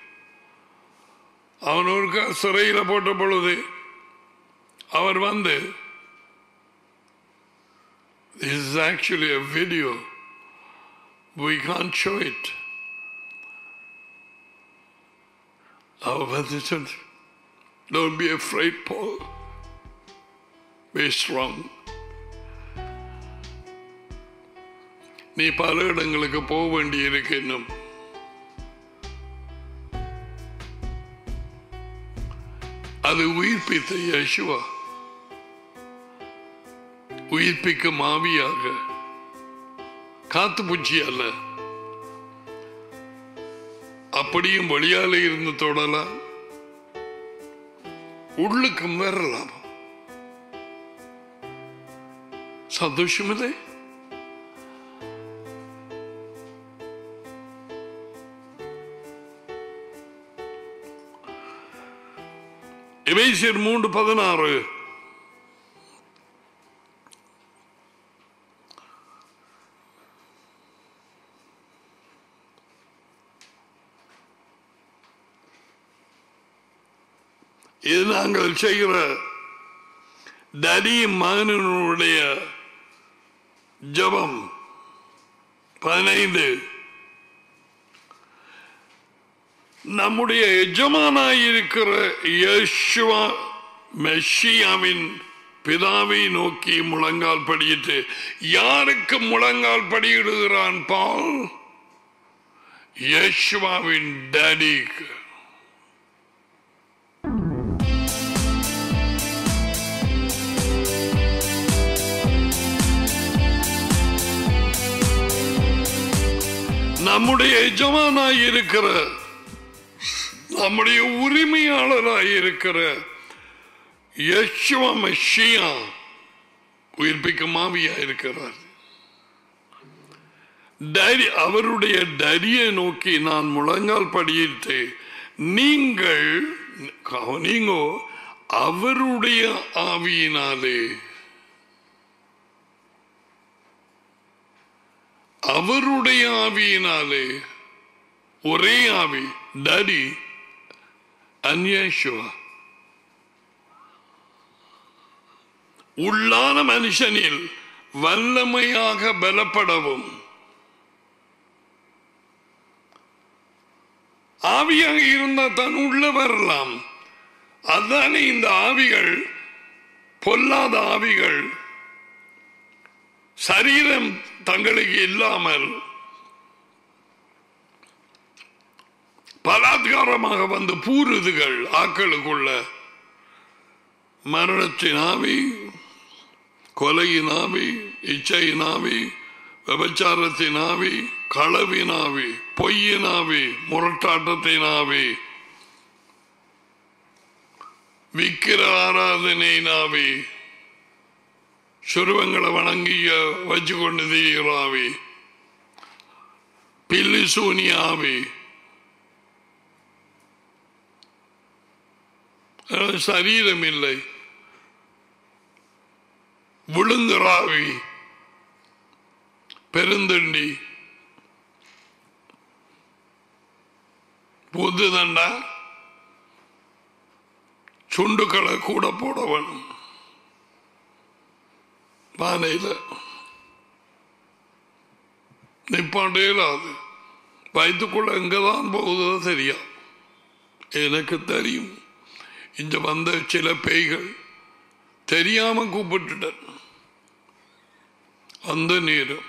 அவன் ஒரு சிறையில போட்ட பொழுது அவர் வந்து This is actually a video. We can't show it. Our visitors, don't be afraid, Paul. Be strong. நீ பல இடங்களுக்கு போக வேண்டி இருக்கு இன்னும் அது உயிர்ப்பித்த யசுவா உயிர்ப்பிக்கும் ஆவியாக காத்து பூச்சி அல்ல அப்படியும் வழியால இருந்து தொடலாம் உள்ளுக்கும் வரலாம் சந்தோஷமில்லை எபேசியர் மூன்று பதினாறு இது நாங்கள் செய்கிற தடி மகனுடைய ஜபம் பதினைந்து நம்முடைய எஜமானாயிருக்கிற யேசுவா மெஷியாவின் பிதாவை நோக்கி முழங்கால் படியிட்டு யாருக்கு முழங்கால் படியிடுகிறான் பால் யேசுவாவின் டேடிக்கு நம்முடைய எஜமானாய் இருக்கிற நம்முடைய உரிமையாளராய் இருக்கிற யஷ்வா மெஷியா உயிர்ப்பிக்கும் ஆவியா இருக்கிறார் டரி அவருடைய டரியை நோக்கி நான் முழங்கால் படியிட்டு நீங்கள் நீங்க அவருடைய ஆவியினாலே அவருடைய ஆவியினாலே ஒரே ஆவி டடி அந்யேஷுவா உள்ளான மனுஷனில் வல்லமையாக பலப்படவும் ஆவியாக இருந்தால் தான் உள்ள வரலாம் அதானே இந்த ஆவிகள் பொல்லாத ஆவிகள் சரீரம் தங்களுக்கு இல்லாமல் பலாத்காரமாக வந்து பூருதுகள் ஆக்களுக்குள்ள மரணத்தின் ஆவி கொலையின் ஆவி இச்சையின் ஆவி விபச்சாரத்தின் ஆவி களவின் ஆவி பொய்யின் ஆவி முரட்டாட்டத்தின் ஆவி விக்கிர ஆராதனையின் ஆவி சுருவங்களை வணங்கிய வச்சு கொண்டு தீர ஆவி பில்லி சூனி ஆவி சரீரம் இல்லை விழுங்குறாவி பெருந்தண்டி புது தண்டா சுண்டுக்களை கூட போட வேணும் பானையில் நிப்பாண்டே இல்லாது வயிற்றுக்குள்ள எங்கதான் போகுதோ தெரியும் எனக்கு தெரியும் இங்க வந்த சில பேய்கள் தெரியாம கூப்பிட்டுட்டேன் அந்த நேரம்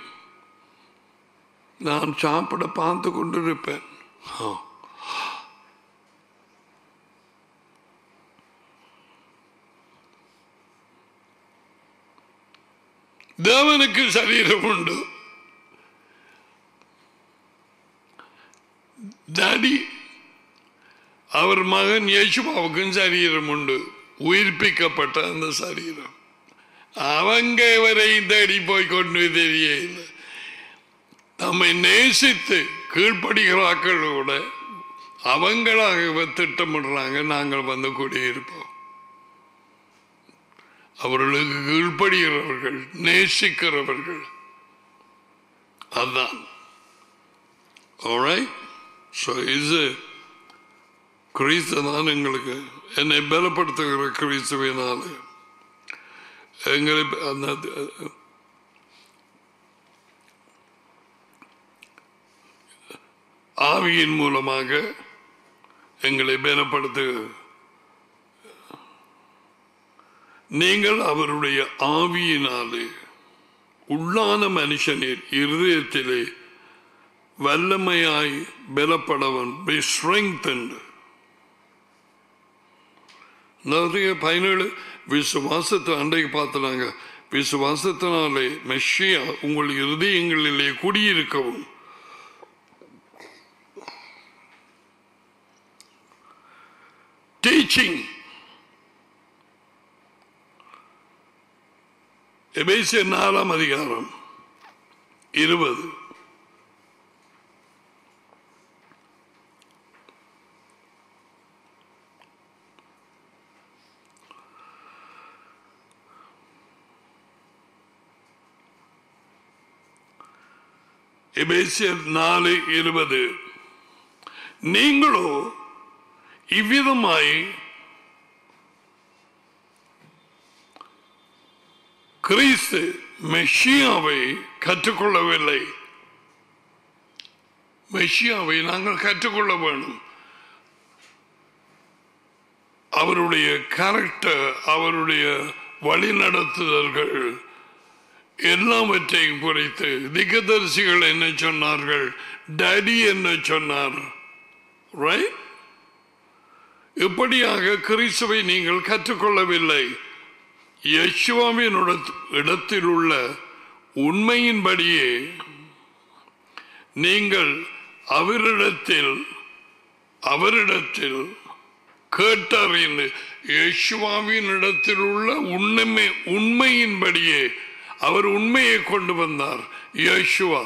நான் சாப்பிட பார்த்து கொண்டிருப்பேன் ஆ. தேவனுக்கு சரீரம் உண்டு டாடி அவர் மகன் யேசுபாவுக்கும் சரீரம் உண்டு உயிர்ப்பிக்கப்பட்ட அந்த சரீரம் அவங்க வரை தேடி போய் கொண்டு தெரியல நம்மை நேசித்து கீழ்ப்படுகிறாக்களோட அவங்களாக இவ திட்டமிடுறாங்க நாங்கள் வந்து குடியிருப்போம் அவர்களுக்கு கீழ்ப்படுகிறவர்கள் நேசிக்கிறவர்கள் அதுதான் Alright? So is it கிறிஸ்து தான் எங்களுக்கு என்னை பலப்படுத்துகிற கிறிஸ்துவினால எங்களை அந்த ஆவியின் மூலமாக எங்களை பலப்படுத்து நீங்கள் அவருடைய ஆவியினாலே உள்ளான மனுஷனில் இருதயத்திலே வல்லமையாய் பலப்படவன் be strengthened நிறைய பதினேழு விசுவாசத்தை அன்றைக்கு பார்த்துனாங்க விசுவாசத்தினாலே மெஷியா உங்கள் இருதயங்களிலே குடியிருக்கவும் டீச்சிங் எபேசியர் நாலாம் அதிகாரம் இருபது எபேசியர் நாலு இருபது நீங்களோ இவ்விதமாய் கிறிஸ்து மெஷியாவை கற்றுக்கொள்ளவில்லை மெஷியாவை நாங்கள் கற்றுக்கொள்ள வேண்டும் அவருடைய கேரக்டர் அவருடைய வழிநடத்துதல்கள் எல்லாவற்றையும் குறித்து திகதரிசிகள் என்ன சொன்னார்கள் டேடி என்ன சொன்னார் ரைட் இப்படியாக கிறிஸ்துவை நீங்கள் கற்றுக்கொள்ளவில்லை யசுவாவின் இடத்தில் உள்ள உண்மையின்படியே நீங்கள் அவரிடத்தில் அவரிடத்தில் கேட்டறிந்து யேசுவாவின் இடத்தில் உள்ள உண்மை உண்மையின்படியே அவர் உண்மையை கொண்டு வந்தார் யேசுவா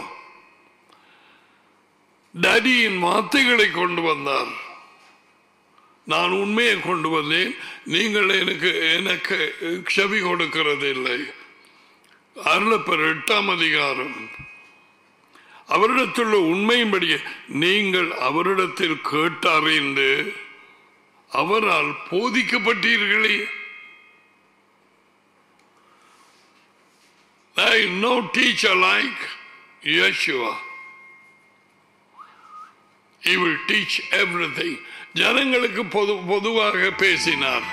டடியின் வார்த்தைகளை கொண்டு வந்தார் நான் உண்மையை கொண்டு வந்தேன் நீங்கள் எனக்கு எனக்கு செவி கொடுக்கிறது இல்லை அருளப்பர் எட்டாம் அதிகாரம் அவரிடத்துள்ள உண்மையின்படியே நீங்கள் அவரிடத்தில் கேட்டறிந்து அவரால் போதிக்கப்பட்டீர்களே There is no teacher like Yeshua. He will teach everything. ஜனங்களுக்கு பொது பொதுவாக பேசினார்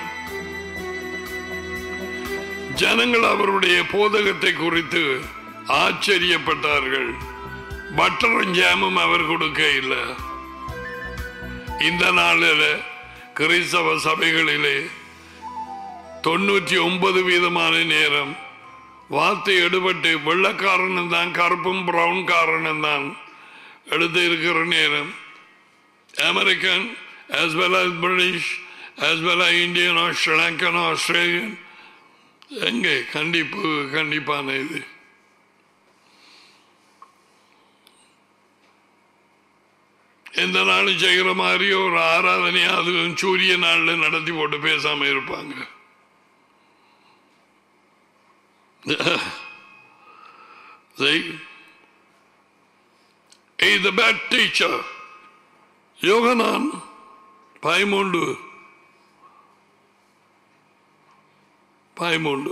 ஜனங்கள் அவருடைய போதகத்தை குறித்து ஆச்சரியப்பட்டார்கள் பட்டரும் ஜாமும் அவர் கொடுக்க இல்லை இந்த நாளில் கிறிஸ்தவ சபைகளிலே தொண்ணூற்றி ஒன்பது வீதமான நேரம் வார்த்தை எடுபட்டு வெள்ளக்காரனும் தான் கருப்பும் பிரவுன் காரனும் தான் எடுத்து இருக்கிற நேரம் American as well as British as well as Indian or Sri Lankan or Australian எங்கே கண்டிப்பு கண்டிப்பான இது எந்த நாளும் செய்கிற மாதிரி ஒரு ஆராதனையா அதுவும் சூரிய நாள்ல நடத்தி போட்டு பேசாம இருப்பாங்க See? He's a bad teacher. யோகனான் பயமுண்டு பயமுண்டு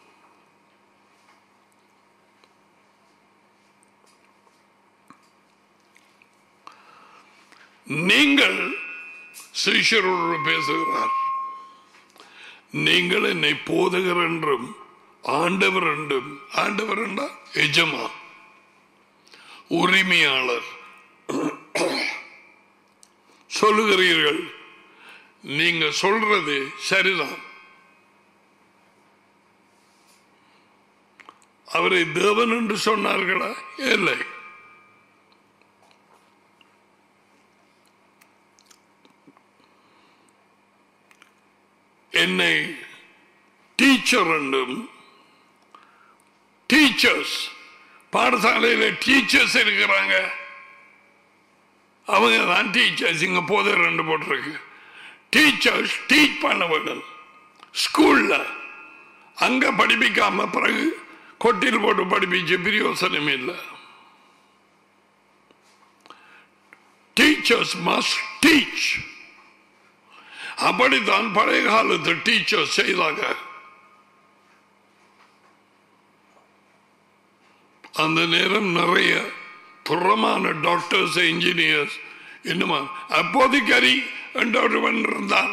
நீங்கள் சிஷரோடு பேசுகிறார் நீங்கள் என்னை போதகர் என்றும் ஆண்டவர் என்றும் ஆண்டவர் என்றா எஜமா உரிமையாளர் சொல்லுகிறீர்கள் நீங்க சொல்றது சரிதான் அவரை தேவன் என்று சொன்னார்களா இல்லை என்னை டீச்சர் என்றும் டீச்சர்ஸ் பாடசாலையில் டீச்சர்ஸ் இருக்கிறாங்க அவங்க தான் டீச்சர்ஸ் இங்க போதை ரெண்டு போட்டிருக்கு டீச்சர்ஸ் டீச் பண்ண வேண்டும் ஸ்கூல்ல அங்க படிப்பிக்காம பிறகு கொட்டில் போட்டு படிப்பிச்சு பிரயோசனம் இல்லை டீச்சர்ஸ் மஸ்ட் டீச் அப்படித்தான் பழைய காலத்து டீச்சர்ஸ் செய்தாங்க அந்த நேரம் நிறைய புறமான டாக்டர்ஸ் இன்ஜினியர்ஸ் இன்னுமா அப்போதைக்கரி என்றொருவன் இருந்தான்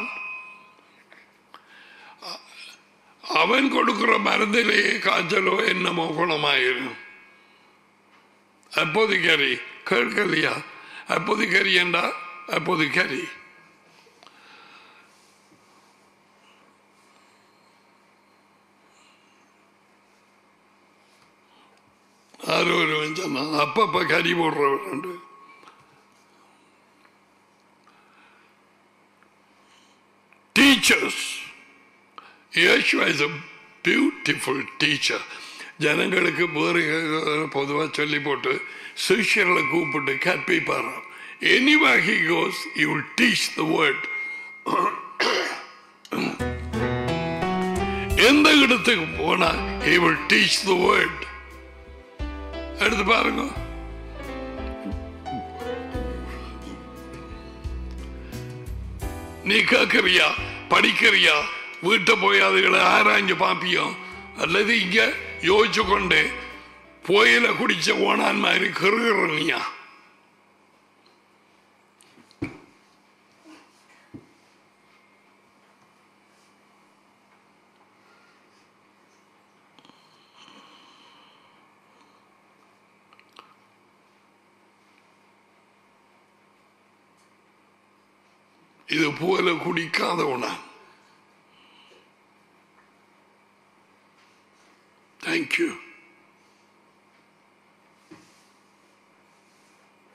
அவன் கொடுக்கிற மருந்திலேயே காய்ச்சலோ என்னமோ குணமாயிரும் அப்போதைக்கரி கேட்கலையா அப்போதைக்கரி என்றா அப்போதைக்கரி ஆரோ ஒருவன் சொன்னான் அப்பப்ப கறி போடுறவன் teachers Yeshua is a beautiful teacher. ஜனங்களுக்கு வேறு பொதுவாக சொல்லி போட்டு சிஷியர்களை கூப்பிட்டு கற்பிப்பாராம் anyway he goes you will teach the word எந்த இடத்துக்கு போனா he will teach the word எடுத்து பாருங்க நீ கேட்கறியா படிக்கிறியா வீட்டை போய் அதுகளை ஆராய்ஞ்சு பாப்பியும் அல்லது இங்க யோசிச்சு கொண்டு புயல குடிச்ச ஓனான் மாதிரி கருகிறனியா இது போல குடிக்காதவனா தேங்க்யூ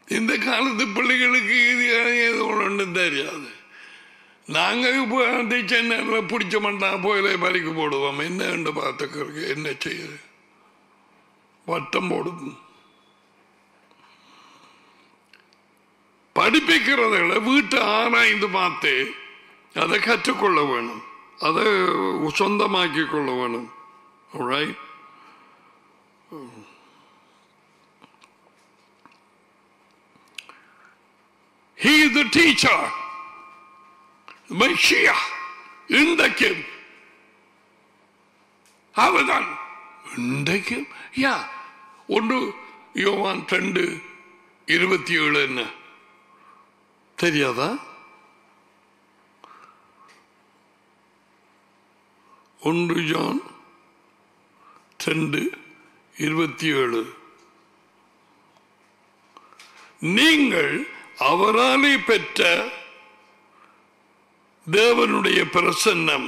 இந்த காலத்து பிள்ளைகளுக்கு இது ஏதோ ஒன்றும் தெரியாது நாங்கள் இப்போ அந்த சென்னையில் பிடிச்ச மாட்டா போயில பறிக்கு போடுவோம் என்ன பார்த்துக்கிறதுக்கு என்ன செய்யுது வட்டம் போடுது படிப்பிக்கிறதுல வீட்டை ஆராய்ந்து பார்த்து அதை கற்றுக்கொள்ள வேணும் அதை சொந்தமாக்கி கொள்ள வேணும் right? He is the teacher. Messiah இன்றைக்கு அவர்தான் இன்றைக்கு யா ஒன்று யோவான் ரெண்டு இருபத்தி ஏழு என்ன தெரியாதா ஒன்று ஜான் ரெண்டு இருபத்தி ஏழு நீங்கள் அவராலே பெற்ற தேவனுடைய பிரசன்னம்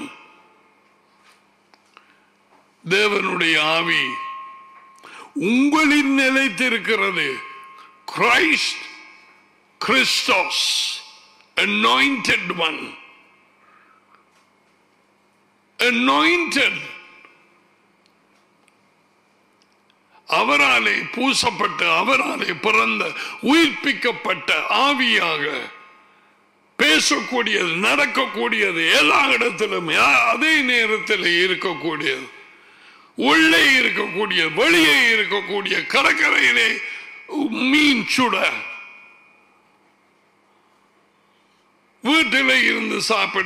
தேவனுடைய ஆவி உங்களின் நிலைத்திருக்கிறது Christ Christos anointed one anointed அவராலே பூசப்பட்ட அவராலே பிறந்த உயிர்ப்பிக்கப்பட்ட ஆவியாக பேசக்கூடியது நடக்கக்கூடியது எல்லா இடத்திலும் யா- அதே நேரத்தில் இருக்கக்கூடியது உள்ளே இருக்கக்கூடிய வெளியே இருக்கக்கூடிய கடற்கரையிலே மீன் சுட வீட்டிலே இருந்து சாப்பிட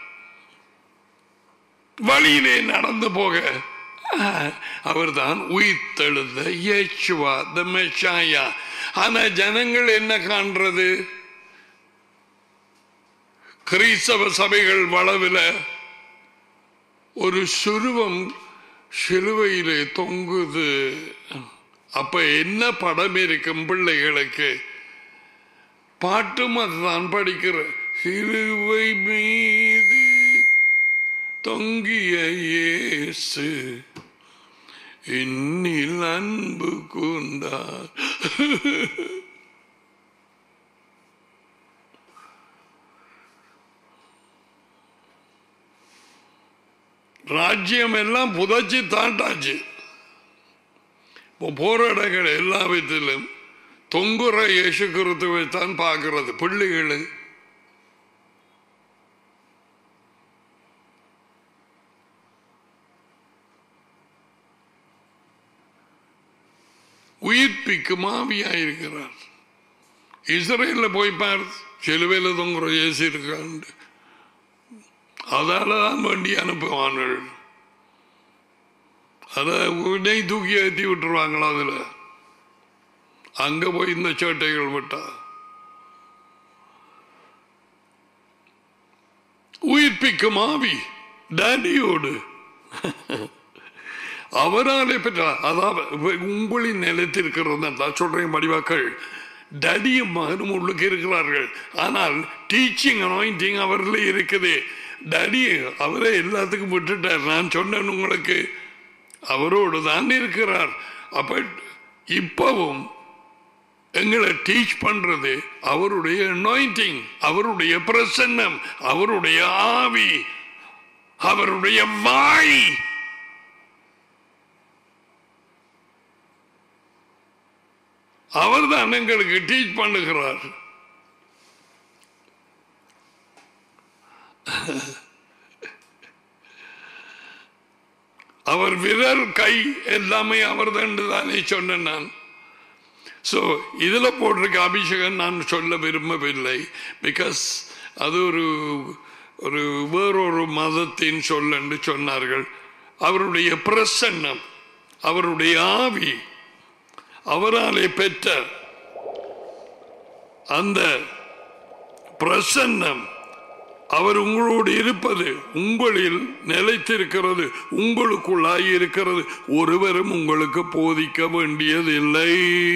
வழியிலே நடந்து போக அவர்தான் உயிர்த்தெழுந்த இயேசுவா த மெஷாயா ஆனா ஜனங்கள் என்ன காண்றது கிறிஸ்தவ சபைகள் வளவில் ஒரு சுருவம் சிலுவையிலே தொங்குது அப்ப என்ன படம் இருக்கும் பிள்ளைகளுக்கு பாட்டும் அதுதான் படிக்கிற சிலுவை மீது தொங்கிய இயேசு இன்னில் அன்பு கூர்ந்தார் ராஜ்யம் எல்லாம் புதைச்சி தாண்டாச்சு இப்போ போற இடங்கள் எல்லா விதத்திலும் தொங்குற இயேசு கிறிஸ்துவை தான் பார்க்கிறது பிள்ளைகள் உயிர்ப்பிக்கும் ஆவியாயிருக்கிறார் இஸ்ரேல்ல போய் பார் சிலுவையில் தொங்குற இயேசு இருக்காண்டு அதால தான் வண்டி அனுப்புவார்கள் அதை உடனே தூக்கி ஏற்றி விட்டுருவாங்களா அதுல அங்க போய் இந்த சேட்டைகள் விட்டா உயிர்ப்பிக்கும் ஆவி டேடியோடு அவராலே பெற்றார் அதாவது உங்களின் நிலைத்திருக்கிறது நான் சொல்றேன் வடிவாக்கள் டடியும் மகனும் உள்ளுக்கு இருக்கிறார்கள் ஆனால் டீச்சிங் அனாயிண்டிங் அவரில் இருக்குது டடி அவரே எல்லாத்துக்கும் விட்டுட்டார் நான் சொன்னேன் உங்களுக்கு அவரோடு தான் இருக்கிறார் அப்ப இப்பவும் எங்களை டீச் பண்றது அவருடைய அனாயிண்டிங் அவருடைய பிரசன்னம் அவருடைய ஆவி அவருடைய வாய் அவர்தான் எங்களுக்கு டீச் பண்ணுகிறார் அவர் விரல் கை எல்லாமே அவர் தானே சொன்னேன் நான் ஸோ இதில் போட்டிருக்க அபிஷேகம் நான் சொல்ல விரும்பவில்லை பிகாஸ் அது ஒரு ஒரு வேறொரு மதத்தின் சொல் என்று சொன்னார்கள் அவருடைய பிரசன்னம் அவருடைய ஆவி அவராலே பெற்ற அந்த பிரசன்னம் அவர் உங்களோடு இருப்பது உங்களில் நிலைத்திருக்கிறது உங்களுக்குள்ளாய் இருக்கிறது ஒருவரும் உங்களுக்கு போதிக்க வேண்டியதில்லை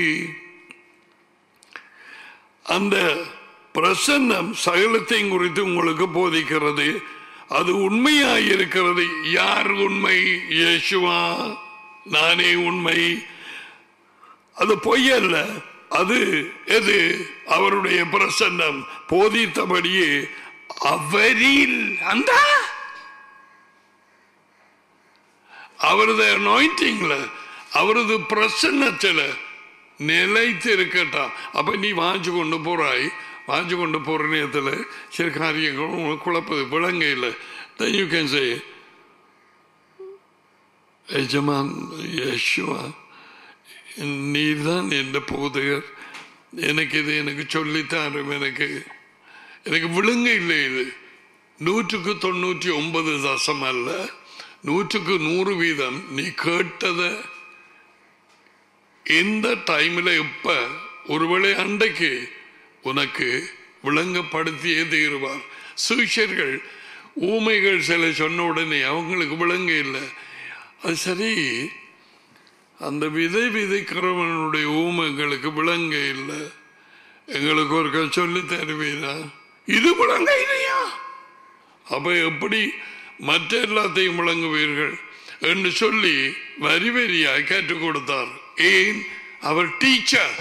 அந்த பிரசன்னம் சகலத்தையும் குறித்து உங்களுக்கு போதிக்கிறது அது உண்மையாய் இருக்கிறது யார் உண்மை இயேசுவா நானே உண்மை அது பொய்யல்ல அது எது அவருடைய பிரசன்னம் போதித்தபடியே அவரில் அந்த அவரது அனாயிண்டிங்ல அவரது பிரசன்னத்துல நிலைத்து இருக்கட்டாம் அப்ப நீ வாஞ்சு கொண்டு போறாய் வாஞ்சு கொண்டு போற நேரத்துல சில காரியங்கள் உனக்கு குழப்பது விளங்க இல்லை then you can say எஜமான் யேசுவா நீர்தான் என்ற போதகர் எனக்கு இது எனக்கு சொல்லித்தாரும் எனக்கு எனக்கு விழுங்க இல்லை இது நூற்றுக்கு தொண்ணூற்றி ஒன்பது தசம் அல்ல நூற்றுக்கு நூறு வீதம் நீ கேட்டதை எந்த டைம்ல இப்ப ஒருவேளை அன்றைக்கு உனக்கு விளங்கப்படுத்தியே தீருவார் சூஷர்கள் ஊமைகள் சில சொன்ன உடனே அவங்களுக்கு விளங்க இல்லை அது சரி அந்த விதை விதைக்கிறவனுடைய ஊமைகளுக்கு விளங்க இல்லை எங்களுக்கு ஒரு சொல்லி தருவீரா இது விளங்க இல்லையா அப்ப எப்படி மற்ற எல்லாத்தையும் விளங்குவீர்கள் என்று சொல்லி வரி வரியாய் கற்றுக் கொடுத்தார் ஏன் அவர் டீச்சர்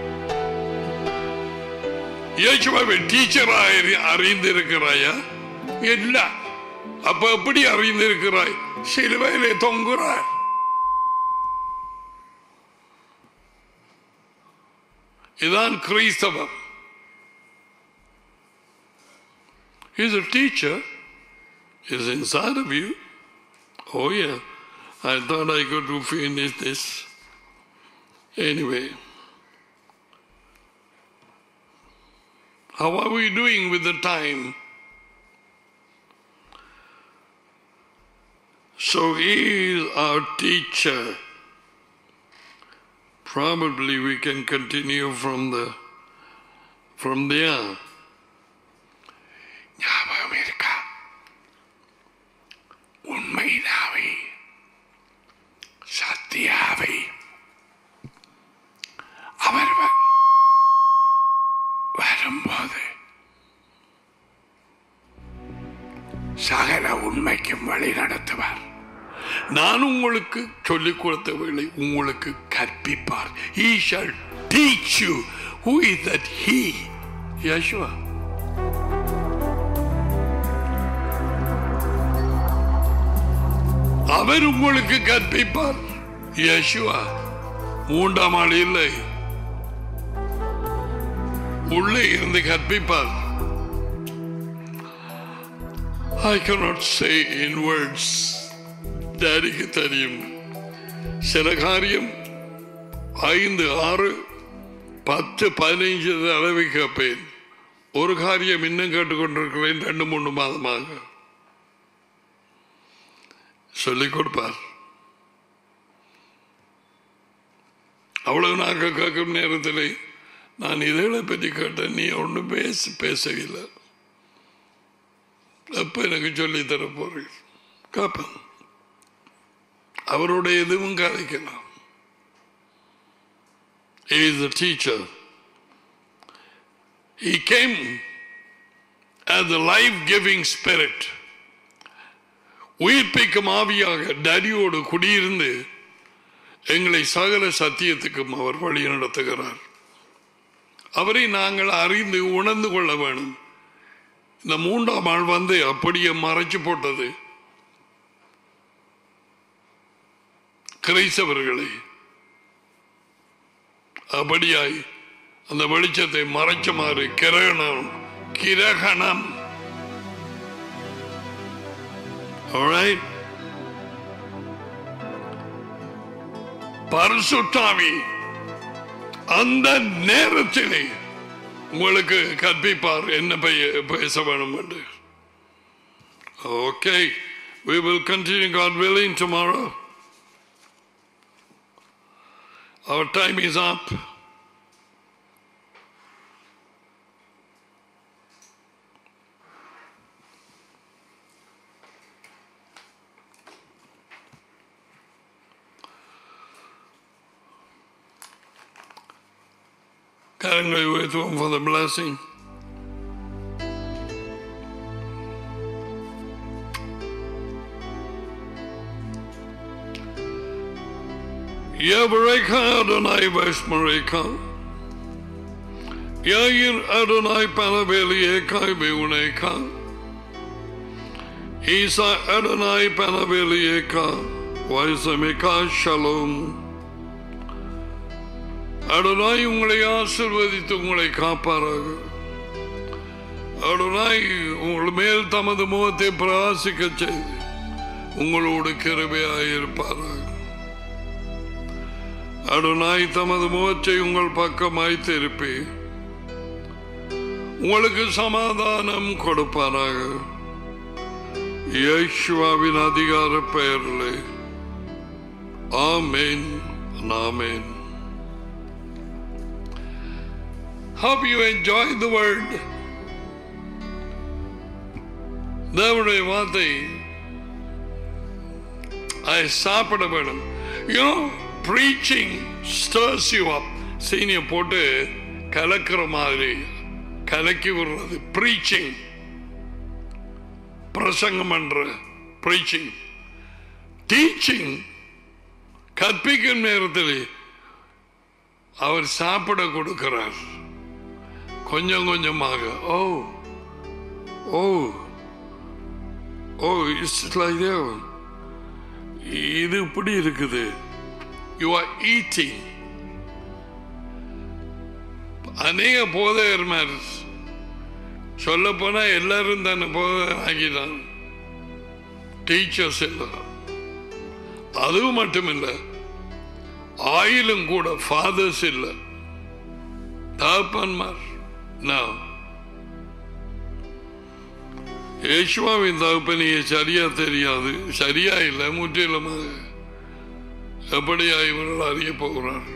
இயேசுவை டீச்சராக அறிந்திருக்கிறாயா இல்ல அப்ப எப்படி அறிந்திருக்கிறாய் சிலுவையிலே தொங்குறார் இதான் கிறிஸ்தவம் He's a teacher. He's inside of you. Oh yeah. I thought I could finish this. Anyway. How are we doing with the time? So he is our teacher. Probably we can continue from the from there. ஞாபகம் இருக்கா உண்மையினாவை சத்தியாவை அவர் வ- வரும்போது சகல உண்மைக்கும் வழி நடத்துவார் நான் உங்களுக்கு சொல்லிக் கொடுத்த வேளை உங்களுக்கு கற்பிப்பார் he shall teach you who is that he Yeshua அவர் உங்களுக்கு கற்பிப்பார் யேசுவா மூன்றாம் ஆள் இல்லை உள்ளே இருந்து கற்பிப்பார் I cannot say in words டேடிக்கு தெரியும் சில காரியம் ஐந்து ஆறு பத்து பதினைஞ்சு அளவை கேட்பேன் ஒரு காரியம் இன்னும் கேட்டுக்கொண்டிருக்கிறேன் ரெண்டு மூணு மாதமாக சொல்லிக் கொடுப்பார் அவ்வளவு நாங்கள் கேட்கும் நேரத்தில் நான் இதுகளை பற்றி கேட்டேன் நீ ஒன்றும் பேச பேசவில்லை எப்ப எனக்கு சொல்லி தர போறீர் கேட்பேன் அவருடைய எதுவும் கதைக்கலாம் He is a teacher. He came as the life-giving spirit. உயிர்ப்பிக்கும் ஆவியாக டடியோடு குடியிருந்து எங்களை சகல சத்தியத்துக்கும் அவர் வழி நடத்துகிறார் அவரை நாங்கள் அறிந்து உணர்ந்து கொள்ள வேணும் இந்த மூன்றாம் ஆள் வந்து அப்படியே மறைச்சு போட்டது கிரைசவர்களை அப்படியாய் அந்த வெளிச்சத்தை மறைச்சுமாறு கிரகணம் கிரகணம் Alright? பரிசுத்தாவி அந்த நேரத்திலே உங்களுக்கு கற்பிப்பார் என்ன பெய- பேச வேணும் என்று okay we will continue God willing tomorrow our time is up கரங்களை உயர்த்துவோம் for the blessing Yavareka Adonai Vashmareka யாயிர் அடனாய் பனவேலியேக்காய் பெவுனேக்கா ஈசா அடனாய் பனவேலியேக்கா வைசமிகா ஷலோம் அடனாய் உங்களை ஆசிர்வதித்து உங்களை காப்பாராக அடனாய் உங்கள் மேல் தமது முகத்தை பிரகாசிக்க செய்து உங்களோடு கிருபையாயிருப்பாராக அடனாய் தமது முகத்தை உங்கள் பக்கமாய் திருப்பி உங்களுக்கு சமாதானம் கொடுப்பாராக யேசுவாவின் அதிகார பெயரிலே ஆமேன் ஆமேன் Hope you enjoyed the word. தேவனுடைய வார்த்தை அதை சாப்பிட வேணும் you know preaching stirs you up சீனியை போட்டு கலக்கிற மாதிரி கலக்கி விடுறது ப்ரீச்சிங் பிரசங்கம் பண்ற ப்ரீச்சிங் டீச்சிங் கற்பிக்கும் நேரத்தில் அவர் சாப்பிட கொடுக்கிறார் கொஞ்சம் கொஞ்சமாக ஓ ஓ ஓ இட்ஸ் லைக் இது இப்படி இருக்குது யூ ஆர் ஈட்டிங் அநேக போதையர் மாதிரி சொல்ல போனா எல்லாரும் தானே போதை ஆகிதான் டீச்சர்ஸ் இல்லை அதுவும் மட்டுமில்லை ஆயிலும் கூட ஃபாதர்ஸ் இல்லை தகப்பன்மார் நான் யேசுவாவின் தகப்பனையை சரியா தெரியாது சரியா இல்லை முற்றிலுமாக எப்படியா இவர்கள் அறிய போகிறார்கள்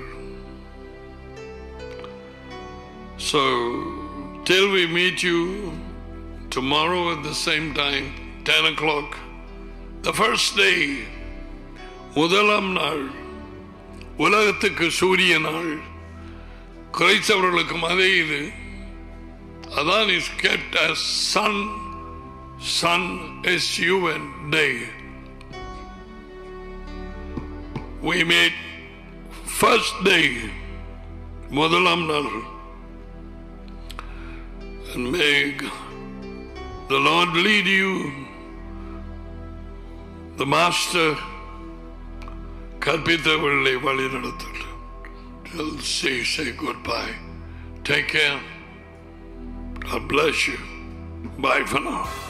So, till we meet you tomorrow at the same time, 10 o'clock, the first day, முதலாம் நாள் உலகத்துக்கு சூரிய நாள் கிரைஸ்தவர்களுக்கும் அதே இது அதான் is kept as sun sun எஸ் யூஎன் day we made first day முதலாம் நாள் and may the Lord lead you the master கற்பித்தவர்களை வழி நடத்தட்டும் Till say say goodbye take care God bless you bye for now